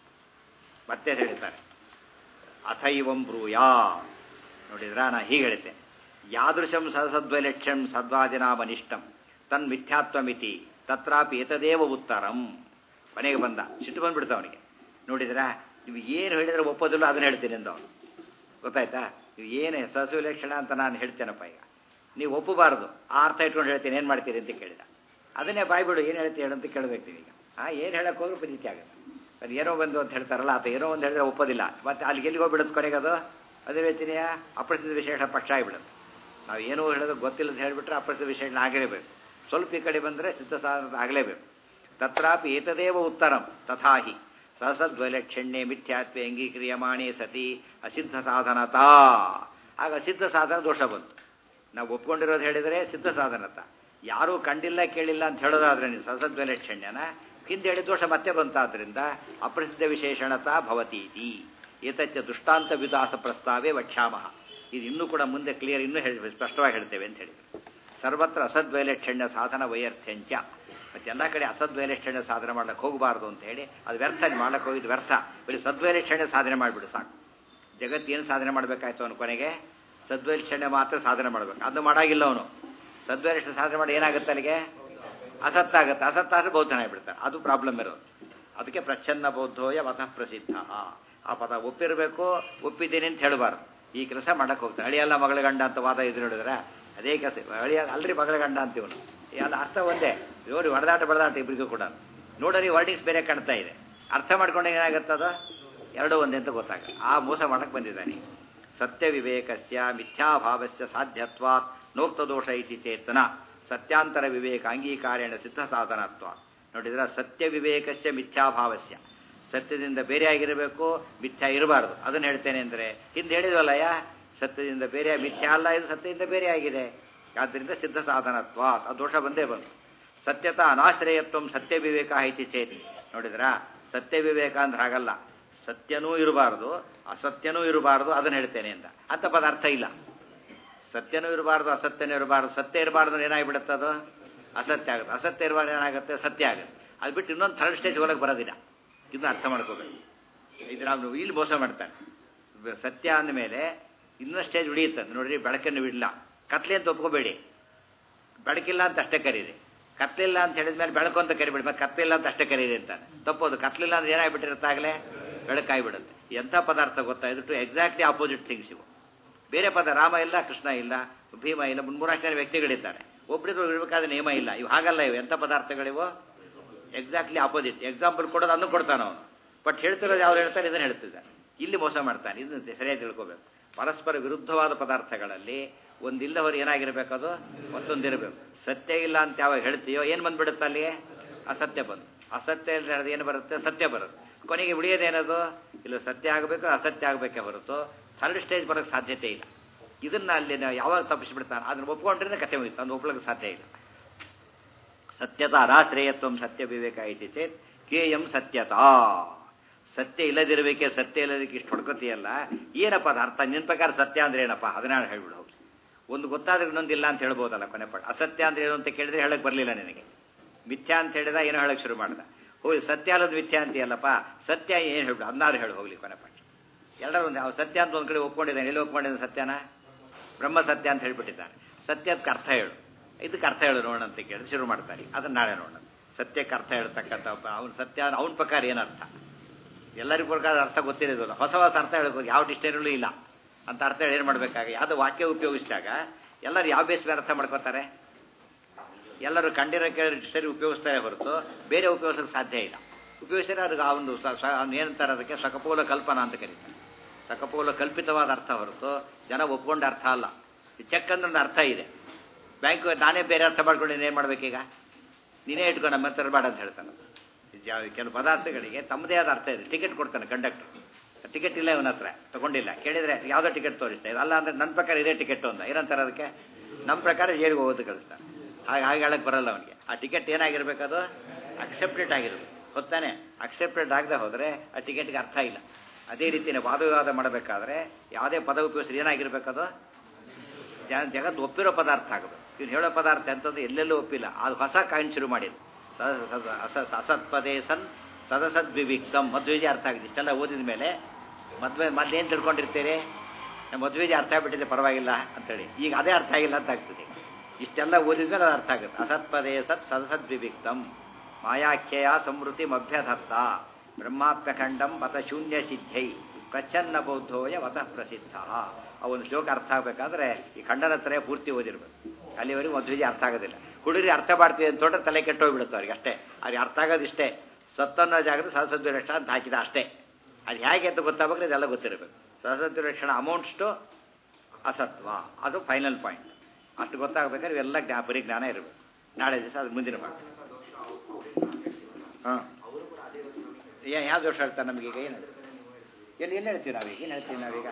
ಮತ್ತೆ ಹೇಳ್ತಾರೆ ಅಥ ಇವಂ ಬ್ರೂಯಾ ನೋಡಿದ್ರಾ ನಾ ಹೀಗೆ ಹೇಳ್ತೇನೆ ಯಾದೃಶಂ ಸಹಸದ್ವೈಲಕ್ಷ್ಯಂ ಸದ್ವಾದಿನಾಮನಿಷ್ಟಂ ತನ್ ಮಿಥ್ಯಾತ್ವಮಿತಿ ತತ್ರಾಪಿ ಏತದೇವ ಉತ್ತರಂ ಮನೆಗೆ ಬಂದ ಸಿಟ್ಟು ಬಂದ್ಬಿಡ್ತ ಅವನಿಗೆ ನೋಡಿದ್ರಾ ನೀವು ಏನು ಹೇಳಿದ್ರೆ ಒಪ್ಪೋದಿಲ್ಲ ಅದನ್ನ ಹೇಳ್ತೀನಿ ಅಂತ ಅವನು ಗೊತ್ತಾಯ್ತಾ ನೀವು ಏನೇ ಸಹಸವಿಲಕ್ಷಣ ಅಂತ ನಾನು ಹೇಳ್ತೇನಪ್ಪ ಈಗ ನೀವು ಒಪ್ಪಬಾರದು ಆ ಅರ್ಥ ಇಟ್ಕೊಂಡು ಹೇಳ್ತೀನಿ ಏನು ಮಾಡ್ತೀರಿ ಅಂತ ಕೇಳಿದ ಅದನ್ನೇ ಬಾಯ್ಬಿಡು ಏನು ಹೇಳ್ತೀವಿ ಹೇಳು ಅಂತ ಕೇಳಬೇಕು ನೀವೀಗ ಆ ಏನು ಹೇಳಕ್ಕೆ ಹೋದ್ರೆ ಪ್ರೀತಿ ಆಗುತ್ತೆ ಅದು ಏನೋ ಬಂದು ಅಂತ ಹೇಳ್ತಾರಲ್ಲ ಆತ ಏನೋ ಒಂದು ಹೇಳಿದ್ರೆ ಒಪ್ಪೋದಿಲ್ಲ ಮತ್ತೆ ಅಲ್ಲಿಗೆ ಎಲ್ಲಿಗೆ ಹೋಗ್ಬಿಡುತ್ತೆ ಕೊನೆಗೆ ಅದು ಅದೇ ವೇಚನೆಯ ಅಪ್ರಸಿದ್ಧ ವಿಶೇಷ ಪಕ್ಷ ಆಗಿಬಿಡುತ್ತೆ ನಾವು ಏನೋ ಹೇಳೋದು ಗೊತ್ತಿಲ್ಲದ ಹೇಳಿಬಿಟ್ರೆ ಅಪ್ರಸಿದ್ಧ ವಿಶೇಷಣ ಆಗಲೇಬೇಕು ಸ್ವಲ್ಪ ಈ ಕಡೆ ಬಂದರೆ ಸಿದ್ಧ ಸಾಧನ ಆಗಲೇಬೇಕು ತತ್ರಾಪಿ ಏತದೇವ ಉತ್ತರಂ ತಥಾಹಿ ಸಹಸದ್ವೈಲಕ್ಷಣ್ಯೆ ಮಿಥ್ಯಾತ್ವೆ ಅಂಗೀಕ್ರಿಯಮಾಣೆ ಸತಿ ಅಸಿದ್ಧ ಸಾಧನತಾ ಆಗ ಅಸಿದ್ಧ ಸಾಧನ ದೋಷ ಬಂತು ನಾವು ಒಪ್ಕೊಂಡಿರೋದು ಹೇಳಿದರೆ ಸಿದ್ಧ ಸಾಧನತ ಯಾರೂ ಕಂಡಿಲ್ಲ ಕೇಳಿಲ್ಲ ಅಂತ ಹೇಳೋದಾದ್ರೆ ನೀವು ಸಹಸದ್ವೈಲಕ್ಷಣ್ಯನ ಹಿಂದೆ ಹೇಳಿ ದೋಷ ಮತ್ತೆ ಬಂತಾದ್ರಿಂದ ಅಪ್ರಸಿದ್ಧ ವಿಶೇಷಣತಾ ಭವತೀತಿ ಏತಚ್ಚ ದೃಷ್ಟಾಂತ ವಿದಾಸ ಪ್ರಸ್ತಾವೇ ವಕ್ಷ್ಯಾಮಹ ಇದು ಇನ್ನೂ ಕೂಡ ಮುಂದೆ ಕ್ಲಿಯರ್ ಇನ್ನೂ ಹೇಳಿ ಸ್ಪಷ್ಟವಾಗಿ ಹೇಳ್ತೇವೆ ಅಂತ ಹೇಳಿದ್ರು ಸರ್ವತ್ರ ಅಸದ್ವೈಲಕ್ಷಣ್ಯ ಸಾಧನ ವೈಯರ್ಥ್ಯಂಚ ಮತ್ತೆ ಎಲ್ಲ ಕಡೆ ಅಸದ್ವೈಲಕ್ಷಣ್ಯ ಸಾಧನೆ ಮಾಡ್ಲಿಕ್ಕೆ ಹೋಗಬಾರ್ದು ಅಂತ ಹೇಳಿ ಅದು ವ್ಯರ್ಥ ಮಾಡ್ಲಿಕ್ಕೆ ಹೋಗಿದ್ದು ವ್ಯರ್ಥ ಬರೀ ಸದ್ವೈಲಕ್ಷಣ್ಯ ಸಾಧನೆ ಮಾಡಿಬಿಡು ಸಾಕು ಜಗತ್ತೇನು ಸಾಧನೆ ಮಾಡಬೇಕಾಯ್ತು ಅವನು ಕೊನೆಗೆ ಸದ್ವೈಲಕ್ಷಣ್ಯ ಮಾತ್ರ ಸಾಧನೆ ಮಾಡಬೇಕು ಅದು ಮಾಡಾಗಿಲ್ಲ ಅವನು ಸದ್ವೈಲಕ್ಷಣ ಸಾಧನೆ ಮಾಡಿ ಏನಾಗುತ್ತೆ ಅಲ್ಲಿಗೆ ಅಸತ್ತಾಗುತ್ತೆ ಅಸತ್ತಾದ್ರೆ ಬೌದ್ಧನ ಆಗಿಬಿಡ್ತಾರೆ ಅದು ಪ್ರಾಬ್ಲಮ್ ಇರೋದು ಅದಕ್ಕೆ ಪ್ರಚ್ಛನ್ನ ಬೌದ್ಧೋಯ ಮತಃ ಪ್ರಸಿದ್ಧ ಆ ಪದ ಒಪ್ಪಿರಬೇಕು ಒಪ್ಪಿದ್ದೀನಿ ಅಂತ ಹೇಳಬಾರ್ದು ಈ ಕೆಲಸ ಮಾಡಕ್ಕೆ ಹೋಗ್ತಾನೆ ಅಳಿಯಲ್ಲ ಮಗಳ ಗಂಡ ಅಂತ ವಾದ ಇದು ನೋಡಿದ್ರೆ ಅದೇ ಕೆಲಸ ಅಳಿಯ ಅಲ್ರಿ ಮಗಳ ಗಂಡ ಅಂತೀವನು ಎಲ್ಲ ಅರ್ಥ ಒಂದೇ ನೋಡಿ ಹೊಡೆದಾಟ ಬಡದಾಟ ಇಬ್ಬರಿಗೂ ಕೂಡ ನೋಡರಿ ವರ್ಡಿಂಗ್ಸ್ ಬೇರೆ ಕಾಣ್ತಾ ಇದೆ ಅರ್ಥ ಮಾಡ್ಕೊಂಡೆ ಏನಾಗುತ್ತದ ಎರಡೂ ಒಂದೇ ಅಂತ ಗೊತ್ತಾಗ ಆ ಮೋಸ ಮಾಡಕ್ಕೆ ಬಂದಿದ್ದಾನೆ ಸತ್ಯ ವಿವೇಕಸ್ಯ ಮಿಥ್ಯಾಭಾವಸ್ಯ ಸಾಧ್ಯತ್ವಾತ್ ನೋಕ್ತದೋಷ ಇತಿ ಚೇತನ ಸತ್ಯಾಂತರ ವಿವೇಕ ಅಂಗೀಕಾರೇಣ ಸಿದ್ಧ ಸಾಧನತ್ವ ನೋಡಿದ್ರೆ ಸತ್ಯ ವಿವೇಕಸ್ಯ ಮಿಥ್ಯಾಭಾವಸ್ಯ ಸತ್ಯದಿಂದ ಬೇರೆ ಆಗಿರಬೇಕು ಮಿಥ್ಯಾ ಇರಬಾರ್ದು ಅದನ್ನು ಹೇಳ್ತೇನೆ ಅಂದರೆ ಹಿಂದೆ ಹೇಳಿದ್ವಲ್ಲಯ್ಯ ಸತ್ಯದಿಂದ ಬೇರೆ ಮಿಥ್ಯಾ ಅಲ್ಲ ಇದು ಸತ್ಯದಿಂದ ಬೇರೆ ಆಗಿದೆ ಆದ್ದರಿಂದ ಸಿದ್ಧ ಸಾಧನತ್ವ ಆ ದೋಷ ಬಂದೇ ಬಂತು ಸತ್ಯತ ಅನಾಶ್ರಯತ್ವ ಸತ್ಯ ವಿವೇಕ ಐತಿ ಚೇತಿ ನೋಡಿದ್ರಾ ಸತ್ಯ ವಿವೇಕ ಅಂದ್ರೆ ಹಾಗಲ್ಲ ಸತ್ಯನೂ ಇರಬಾರ್ದು ಅಸತ್ಯನೂ ಇರಬಾರ್ದು ಅದನ್ನು ಹೇಳ್ತೇನೆ ಅಂತ ಅಂತ ಪದಾರ್ಥ ಇಲ್ಲ ಸತ್ಯನೂ ಇರಬಾರ್ದು ಅಸತ್ಯನೂ ಇರಬಾರ್ದು ಸತ್ಯ ಇರಬಾರ್ದು ಅಂದ್ರೆ ಏನಾಗ್ಬಿಡುತ್ತೆ ಅದು ಅಸತ್ಯ ಆಗುತ್ತೆ ಅಸತ್ಯ ಇರಬಾರ್ದು ಏನಾಗುತ್ತೆ ಸತ್ಯ ಆಗುತ್ತೆ ಅದು ಬಿಟ್ಟು ಇನ್ನೊಂದು ಥರ್ಡ್ ಸ್ಟೇಜ್ ಒಳಗೆ ಬರೋದಿಲ್ಲ ಇದನ್ನ ಅರ್ಥ ಮಾಡ್ಕೋಬೇಕು ಇದು ನಾವು ಇಲ್ಲಿ ಮೋಸ ಮಾಡ್ತಾನೆ ಸತ್ಯ ಅಂದಮೇಲೆ ಇನ್ನೊಂದು ಸ್ಟೇಜ್ ಉಳಿಯುತ್ತೆ ನೋಡ್ರಿ ಬೆಳಕನ್ನು ಬಿಡಲ್ಲ ಕತ್ಲೆ ಅಂತ ಒಪ್ಕೋಬೇಡಿ ಬೆಳಕಿಲ್ಲ ಅಂತ ಅಷ್ಟೇ ಕರೀರಿ ಕತ್ಲಿಲ್ಲ ಅಂತ ಹೇಳಿದ್ಮೇಲೆ ಬೆಳಕು ಅಂತ ಕರಿಬಿಡ್ಬೇಕು ಕತ್ಲಿಲ್ಲ ಅಂತ ಅಷ್ಟೇ ಕರೀರಿ ಅಂತಾನೆ ತಪ್ಪೋದು ಕತ್ಲಿಲ್ಲ ಅಂದ್ರೆ ಏನಾಗ್ಬಿಟ್ಟಿರುತ್ತಾಗಲೇ ಬೆಳಕಾಗ್ಬಿಡುತ್ತೆ ಎಂಥ ಪದಾರ್ಥ ಗೊತ್ತಾಯ್ತು ಟು ಎಕ್ಸಾಕ್ಟ್ಲಿ ಆಪೋಸಿಟ್ ಥಿಂಗ್ಸ್ ಇವು ಬೇರೆ ಪದ ರಾಮ ಇಲ್ಲ ಕೃಷ್ಣ ಇಲ್ಲ ಭೀಮ ಇಲ್ಲ ಮೂರ್ನಾಲ್ಕು ಜನ ವ್ಯಕ್ತಿಗಳಿದ್ದಾರೆ ಒಬ್ಬರಿಗೂ ಇರಬೇಕಾದ ನಿಯಮ ಇಲ್ಲ ಇವು ಹಾಗಲ್ಲ ಇವು ಎಂಥ ಪದಾರ್ಥಗಳಿವು ಎಕ್ಸಾಕ್ಟ್ಲಿ ಆಪೋಸಿಟ್ ಎಕ್ಸಾಂಪಲ್ ಕೊಡೋದು ಅದನ್ನು ಕೊಡ್ತಾನೆ ಅವನು ಬಟ್ ಹೇಳ್ತಿರೋದು ಯಾವ್ದು ಹೇಳ್ತಾರೆ ಇದನ್ನು ಹೇಳ್ತಿದ್ದಾನೆ ಇಲ್ಲಿ ಮೋಸ ಮಾಡ್ತಾನೆ ಇದನ್ನು ಸರಿಯಾಗಿ ತಿಳ್ಕೋಬೇಕು ಪರಸ್ಪರ ವಿರುದ್ಧವಾದ ಪದಾರ್ಥಗಳಲ್ಲಿ ಒಂದಿಲ್ಲವರು ಏನಾಗಿರ್ಬೇಕದು ಮತ್ತೊಂದಿರಬೇಕು ಸತ್ಯ ಇಲ್ಲ ಅಂತ ಯಾವಾಗ ಹೇಳ್ತೀಯೋ ಏನು ಬಂದ್ಬಿಡುತ್ತೆ ಅಲ್ಲಿ ಅಸತ್ಯ ಬಂದು ಅಸತ್ಯ ಇಲ್ಲ ಹೇಳೋದು ಏನು ಬರುತ್ತೆ ಸತ್ಯ ಬರುತ್ತೆ ಕೊನೆಗೆ ಉಳಿಯೋದೇನದು ಇಲ್ಲ ಸತ್ಯ ಆಗಬೇಕು ಅಸತ್ಯ ಆಗಬೇಕೇ ಹೊರತು ಥರ್ಡ್ ಸ್ಟೇಜ್ ಬರೋಕ್ಕೆ ಸಾಧ್ಯತೆ ಇಲ್ಲ ಇದನ್ನ ಅಲ್ಲಿ ನಾವು ಯಾವಾಗ ತಪ್ಪಿಸ್ಬಿಡ್ತಾನೆ ಅದನ್ನ ಒಪ್ಕೊಂಡ್ರೆ ಕಥೆ ಮುಗಿತು ಅದನ್ನ ಒಪ್ಲಿಕ್ಕೆ ಸಾಧ್ಯ ಇಲ್ಲ ಸತ್ಯತ ಅರಾಶ್ರೇಯತ್ವ ಸತ್ಯ ವಿವೇಕ ಐತಿ ಚೇತ್ ಕೇಯಂ ಸತ್ಯತಾ ಸತ್ಯ ಇಲ್ಲದಿರಬೇಕೆ ಸತ್ಯ ಇಲ್ಲದಕ್ಕೆ ಇಷ್ಟು ಹೊಡ್ಕೊತೀಯಲ್ಲ ಏನಪ್ಪ ಅದು ಅರ್ಥ ನಿನ್ನ ಪ್ರಕಾರ ಸತ್ಯ ಅಂದ್ರೆ ಏನಪ್ಪ ಅದನ್ನ ಹೇಳ್ಬಿಡು ಹೋಗಿ ಒಂದು ಗೊತ್ತಾದ್ರೆ ಇನ್ನೊಂದಿಲ್ಲ ಅಂತ ಹೇಳ್ಬೋದಲ್ಲ ಕೊನೆ ಪಟ್ಟ ಅಸತ್ಯ ಅಂದ್ರೆ ಏನು ಅಂತ ಕೇಳಿದ್ರೆ ಹೇಳಕ್ ಬರಲಿಲ್ಲ ನಿನಗೆ ಮಿಥ್ಯಾ ಅಂತ ಹೇಳಿದ ಏನೋ ಹೇಳಕ್ ಶುರು ಮಾಡ್ದ ಹೋಗಿ ಸತ್ಯ ಅಲ್ಲದ ಮಿಥ್ಯಾ ಅಂತೀಯಲ್ಲಪ್ಪ ಸತ್ಯ ಏನು ಹೇಳ್ಬಿಡು ಅದನ್ನಾರು ಹೇಳಿ ಹೋಗ್ಲಿ ಕೊನೆ ಪಟ್ಟ ಎಲ್ಲರೂ ಒಂದು ಅವ್ನು ಸತ್ಯ ಅಂತ ಒಂದು ಕಡೆ ಒಪ್ಕೊಂಡಿದ್ದಾನೆ ಎಲ್ಲಿ ಒಪ್ಕೊಂಡಿದ್ದಾನೆ ಸತ್ಯನ ಬ್ರಹ್ಮ ಸತ್ಯ ಅಂತ ಹೇಳ್ಬಿಟ್ಟಿದ್ದಾನೆ ಸತ್ಯಕ್ಕೆ ಅರ್ಥ ಹೇಳು ಇದಕ್ಕೆ ಅರ್ಥ ಹೇಳು ನೋಡೋಣ ಅಂತ ಕೇಳಿ ಶುರು ಮಾಡ್ತಾರೆ ಅದನ್ನ ನಾಳೆ ನೋಡೋಣ ಸತ್ಯಕ್ಕೆ ಅರ್ಥ ಹೇಳ್ತಕ್ಕಂಥ ಅವನ ಸತ್ಯ ಅವನ ಪ್ರಕಾರ ಏನರ್ಥ ಎಲ್ಲರಿಗೂ ಪ್ರಕಾರ ಅರ್ಥ ಗೊತ್ತಿರೋದಿಲ್ಲ ಹೊಸ ಹೊಸ ಅರ್ಥ ಹೇಳ್ಬೇಕು ಯಾವ ಡಿಕ್ಷನರಿಲೂ ಇಲ್ಲ ಅಂತ ಅರ್ಥ ಹೇಳಿ ಏನು ಮಾಡಬೇಕಾಗ ಯಾವುದೋ ವಾಕ್ಯ ಉಪಯೋಗಿಸಿದಾಗ ಎಲ್ಲರೂ ಯಾವ ಬೇಸ್ ಮೇಲೆ ಅರ್ಥ ಮಾಡ್ಕೋತಾರೆ ಎಲ್ಲರೂ ಕಂಡಿರೋ ಸರಿ ಉಪಯೋಗಿಸ್ತಾರೆ ಹೊರತು ಬೇರೆ ಉಪಯೋಗಿಸೋಕೆ ಸಾಧ್ಯ ಇಲ್ಲ ಉಪಯೋಗಿಸಿದ್ರೆ ಅದಕ್ಕೆ ಆ ಒಂದು ಸ- ಸ- ಅವ್ನು ಏನಂತಾರೆ ಅದಕ್ಕೆ ಸಕಪೋಲ ಕಲ್ಪನಾ ಅಂತ ಕರೀತಾರೆ ಸಕಪೋಲ ಕಲ್ಪಿತವಾದ ಅರ್ಥ ಹೊರತು ಜನ ಒಪ್ಕೊಂಡ ಅರ್ಥ ಅಲ್ಲ ಈ ಚೆಕ್ ಅಂದ್ರೆ ಒಂದು ಅರ್ಥ ಇದೆ ಬ್ಯಾಂಕ್ ನಾನೇ ಬೇರೆ ಅರ್ಥ ಮಾಡ್ಕೊಂಡು ಏನು ಮಾಡ್ಬೇಕೀಗ ನೀನೇ ಇಟ್ಕೊ ನಮ್ಮ ಹತ್ರ ಬೇಡ ಅಂತ ಹೇಳ್ತಾನೆ ಜಾ- ಕೆಲವು ಪದಾರ್ಥಗಳಿಗೆ ತಮ್ಮದೇ ಆದ ಅರ್ಥ ಇದೆ ಟಿಕೆಟ್ ಕೊಡ್ತಾನೆ ಕಂಡಕ್ಟರ್ ಟಿಕೆಟ್ ಇಲ್ಲ ಇವನ ಹತ್ರ ತಗೊಂಡಿಲ್ಲ ಕೇಳಿದ್ರೆ ಯಾವುದೋ ಟಿಕೆಟ್ ತೋರಿಸ್ತಾ ಇದೆ ಅಲ್ಲ ಅಂದ್ರೆ ನನ್ನ ಪ್ರಕಾರ ಇದೇ ಟಿಕೆಟ್ ಅಂತ ಏನಂತಾರೆ ಅದಕ್ಕೆ ನಮ್ಮ ಪ್ರಕಾರ ಜೈಲಿಗೆ ಹೋಗೋದು ಕಳಿಸ್ತಾನೆ ಹಾಗೆ ಹಾಗೆ ಹೇಳಕ್ ಬರಲ್ಲ ಅವನಿಗೆ ಆ ಟಿಕೆಟ್ ಏನಾಗಿರ್ಬೇಕು ಅದು ಅಕ್ಸೆಪ್ಟೆಡ್ ಆಗಿರ್ಬೇಕು ಗೊತ್ತಾನೆ ಅಕ್ಸೆಪ್ಟೆಡ್ ಆಗದೆ ಹೋದರೆ ಆ ಟಿಕೆಟ್ಗೆ ಅರ್ಥ ಇಲ್ಲ ಅದೇ ರೀತಿನೇ ವಾದವಿವಾದ ಮಾಡಬೇಕಾದ್ರೆ ಯಾವುದೇ ಪದ ಉಪಯೋಗಿಸಿ ಏನಾಗಿರ್ಬೇಕದು ಜ- ಜಗತ್ತು ಒಪ್ಪಿರೋ ಪದಾರ್ಥ ಆಗಬೇಕು ಇವ್ನು ಹೇಳೋ ಪದಾರ್ಥ ಎಂಥದ್ದು ಎಲ್ಲೆಲ್ಲೂ ಒಪ್ಪಿಲ್ಲ ಅದು ಹೊಸ ಕಾಯಿನ್ ಶುರು ಮಾಡಿದ್ದು ಸ- ಸ- ಅಸ- ಅಸತ್ಪದೇ ಸನ್ ಸದಸದ್ ವಿವಿಕ್ತಂ ಮಧ್ವೇಜಿ ಅರ್ಥ ಆಗಿದೆ ಇಷ್ಟೆಲ್ಲ ಓದಿದ ಮೇಲೆ ಮದ್ವೆ ಮೊದ್ಲೇನು ತಿಳ್ಕೊಂಡಿರ್ತೀರಿ ನಮ್ಮ ಮದ್ವೇಜಿ ಅರ್ಥ ಆಗ್ಬಿಟ್ಟಿದೆ ಪರವಾಗಿಲ್ಲ ಅಂತೇಳಿ ಈಗ ಅದೇ ಅರ್ಥ ಆಗಿಲ್ಲ ಅಂತ ಆಗ್ತದೆ ಇಷ್ಟೆಲ್ಲ ಓದಿದ್ಮೇಲೆ ಅದು ಅರ್ಥ ಆಗುತ್ತೆ ಅಸತ್ಪದೇ ಸತ್ ಸದಸದ್ ವಿವಿಕ್ತಂ ಮಾಯಾಖ್ಯಯ ಸಮೃತಿ ಮಭ್ಯಧತ್ತ ಬ್ರಹ್ಮಾಪ್ಯಖಂಡಂ ವತ ಶೂನ್ಯ ಸಿದ್ಧೈ ಪ್ರಚ್ಛನ್ನ ಬೌದ್ಧೋಯ ವತಃ ಪ್ರಸಿದ್ಧ ಆ ಒಂದು ಶ್ಲೋಕ ಅರ್ಥ ಆಗಬೇಕಾದ್ರೆ ಈ ಖಂಡನ ತ್ರಯ ಪೂರ್ತಿ ಓದಿರ್ಬೇಕು ಅಲ್ಲಿವರೆಗೂ ಮಧ್ವಿಜಿ ಅರ್ಥ ಆಗೋದಿಲ್ಲ ಹುಡುಗರಿಗೆ ಅರ್ಥ ಮಾಡ್ತೀವಿ ಅಂತ ತೊಟ್ರೆ ತಲೆ ಕೆಟ್ಟೋಗ್ಬಿಡುತ್ತೆ ಅವ್ರಿಗೆ ಅಷ್ಟೇ ಅವ್ರಿಗೆ ಅರ್ಥ ಆಗೋದಿಷ್ಟೇ ಸತ್ತನ್ನೋ ಜಾಗದ ಸರಸ್ವತಿ ರಕ್ಷಣ ಅಂತ ಹಾಕಿದ ಅಷ್ಟೇ ಅದು ಹೇಗೆ ಅಂತ ಗೊತ್ತಾಗಬೇಕು ಇದೆಲ್ಲ ಗೊತ್ತಿರಬೇಕು ಸರಸ್ವತಿ ರಕ್ಷಣ ಅಮೌಂಟ್ಸ್ಟು ಅಸತ್ವ ಅದು ಫೈನಲ್ ಪಾಯಿಂಟ್ ಅಷ್ಟು ಗೊತ್ತಾಗಬೇಕಾದ್ರೆ ಇವೆಲ್ಲ ಜ್ಞಾ ಪರಿಜ್ಞಾನ ಇರಬೇಕು ನಾಳೆ ದಿವಸ ಅದು ಮುಂದಿನ ಪಾಠ ಹಾಂ ಯಾವ ದೋಷ ಹೇಳ್ತಾರೆ ನಮಗೀಗ ಏನು ಎಲ್ಲಿ ಏನು ಹೇಳ್ತೀವಿ ನಾವೀಗ ಏನು ಹೇಳ್ತೀವಿ ನಾವೀಗ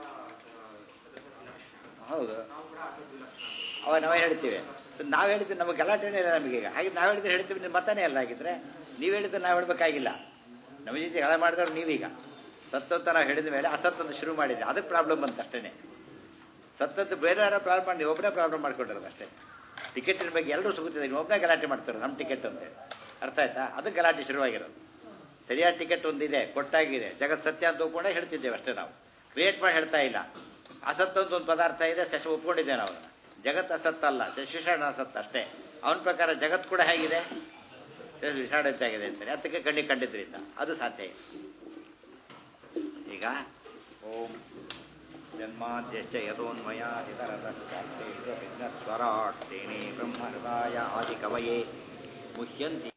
ಹೌದು ಅವಾಗ ನಾವೇ ಹೇಳ್ತೀವಿ ನಾವು ಹೇಳಿದ್ರೆ ನಮಗೆ ಗಲಾಟೆನೇ ಇಲ್ಲ ನಮಗೀಗ ಹಾಗೆ ನಾವು ಹೇಳಿದ್ರೆ ಹೇಳ್ತೀವಿ ನಿಮ್ಮ ಮತನೇ ಅಲ್ಲ ಹಾಗಿದ್ರೆ ನೀವು ಹೇಳಿದ್ರೆ ನಾವು ಹೇಳ್ಬೇಕಾಗಿಲ್ಲ ನಮ್ಮ ಜೊತೆ ಗಲ ಮಾಡಿದವ್ರು ನೀವೀಗ ಸತ್ತಂತ ನಾವು ಹೇಳಿದ ಮೇಲೆ ಅಸತ್ತನ್ನು ಶುರು ಮಾಡಿದ್ದೆ ಅದಕ್ಕೆ ಪ್ರಾಬ್ಲಮ್ ಬಂತು ಅಷ್ಟೇ ಸತ್ತದ್ದು ಬೇರೆ ಯಾರೋ ಪ್ರಾಬ್ಲಮ್ ಮಾಡಿ ಒಬ್ಬನೇ ಪ್ರಾಬ್ಲಮ್ ಮಾಡ್ಕೊಂಡಿರೋದು ಅಷ್ಟೇ ಟಿಕೆಟಿನ ಬಗ್ಗೆ ಎಲ್ಲರೂ ಸುಗುತ್ತಿದೆ ನೀವು ಒಬ್ಬನೇ ಗಲಾಟೆ ಮಾಡ್ತಾರೆ ನಮ್ಮ ಟಿಕೆಟ್ ಅಂತೇಳಿ ಅರ್ಥ ಆಯ್ತಾ ಅದಕ್ಕೆ ಗಲಾಟೆ ಶುರುವಾಗಿರೋದು ಸರಿಯಾದ ಟಿಕೆಟ್ ಒಂದಿದೆ ಕೊಟ್ಟಾಗಿದೆ ಜಗತ್ ಸತ್ಯ ಅಂತ ಒಪ್ಕೊಂಡೆ ಹೇಳ್ತಿದ್ದೇವೆ ಅಷ್ಟೇ ನಾವು ಕ್ರಿಯೇಟ್ ಮಾಡಿ ಹೇಳ್ತಾ ಇಲ್ಲ ಅಸತ್ ಅಂತ ಒಂದು ಪದಾರ್ಥ ಇದೆ ಶಶ ಒಪ್ಕೊಂಡಿದ್ದೇವೆ ನಾವು ಅದನ್ನ. ಜಗತ್ ಅಸತ್ ಅಲ್ಲ ಶಿಕ್ಷಣ ಅಸತ್ ಅಷ್ಟೇ ಅವನ ಪ್ರಕಾರ ಜಗತ್ ಕೂಡ ಹೇಗಿದೆ ವಿಷಾಡದ್ದಾಗಿದೆ ಅಂತಾರೆ ಅದಕ್ಕೆ ಕಣ್ಣಿಗೆ ಕಂಡಿದ್ರಿಂದ ಅದು ಸಾಧ್ಯ ಇಲ್ಲ ಈಗ ಓಂ ಜನ್ಮಾದ್ಯಶ್ಚ ಯದೋನ್ಮಯ ವಿಘ್ನಸ್ವರಾಟ್ ತೇನೇ ಬ್ರಹ್ಮ ಹೃದಯ ಆದಿ ಕವಯೇ ಮುಹ್ಯಂತಿ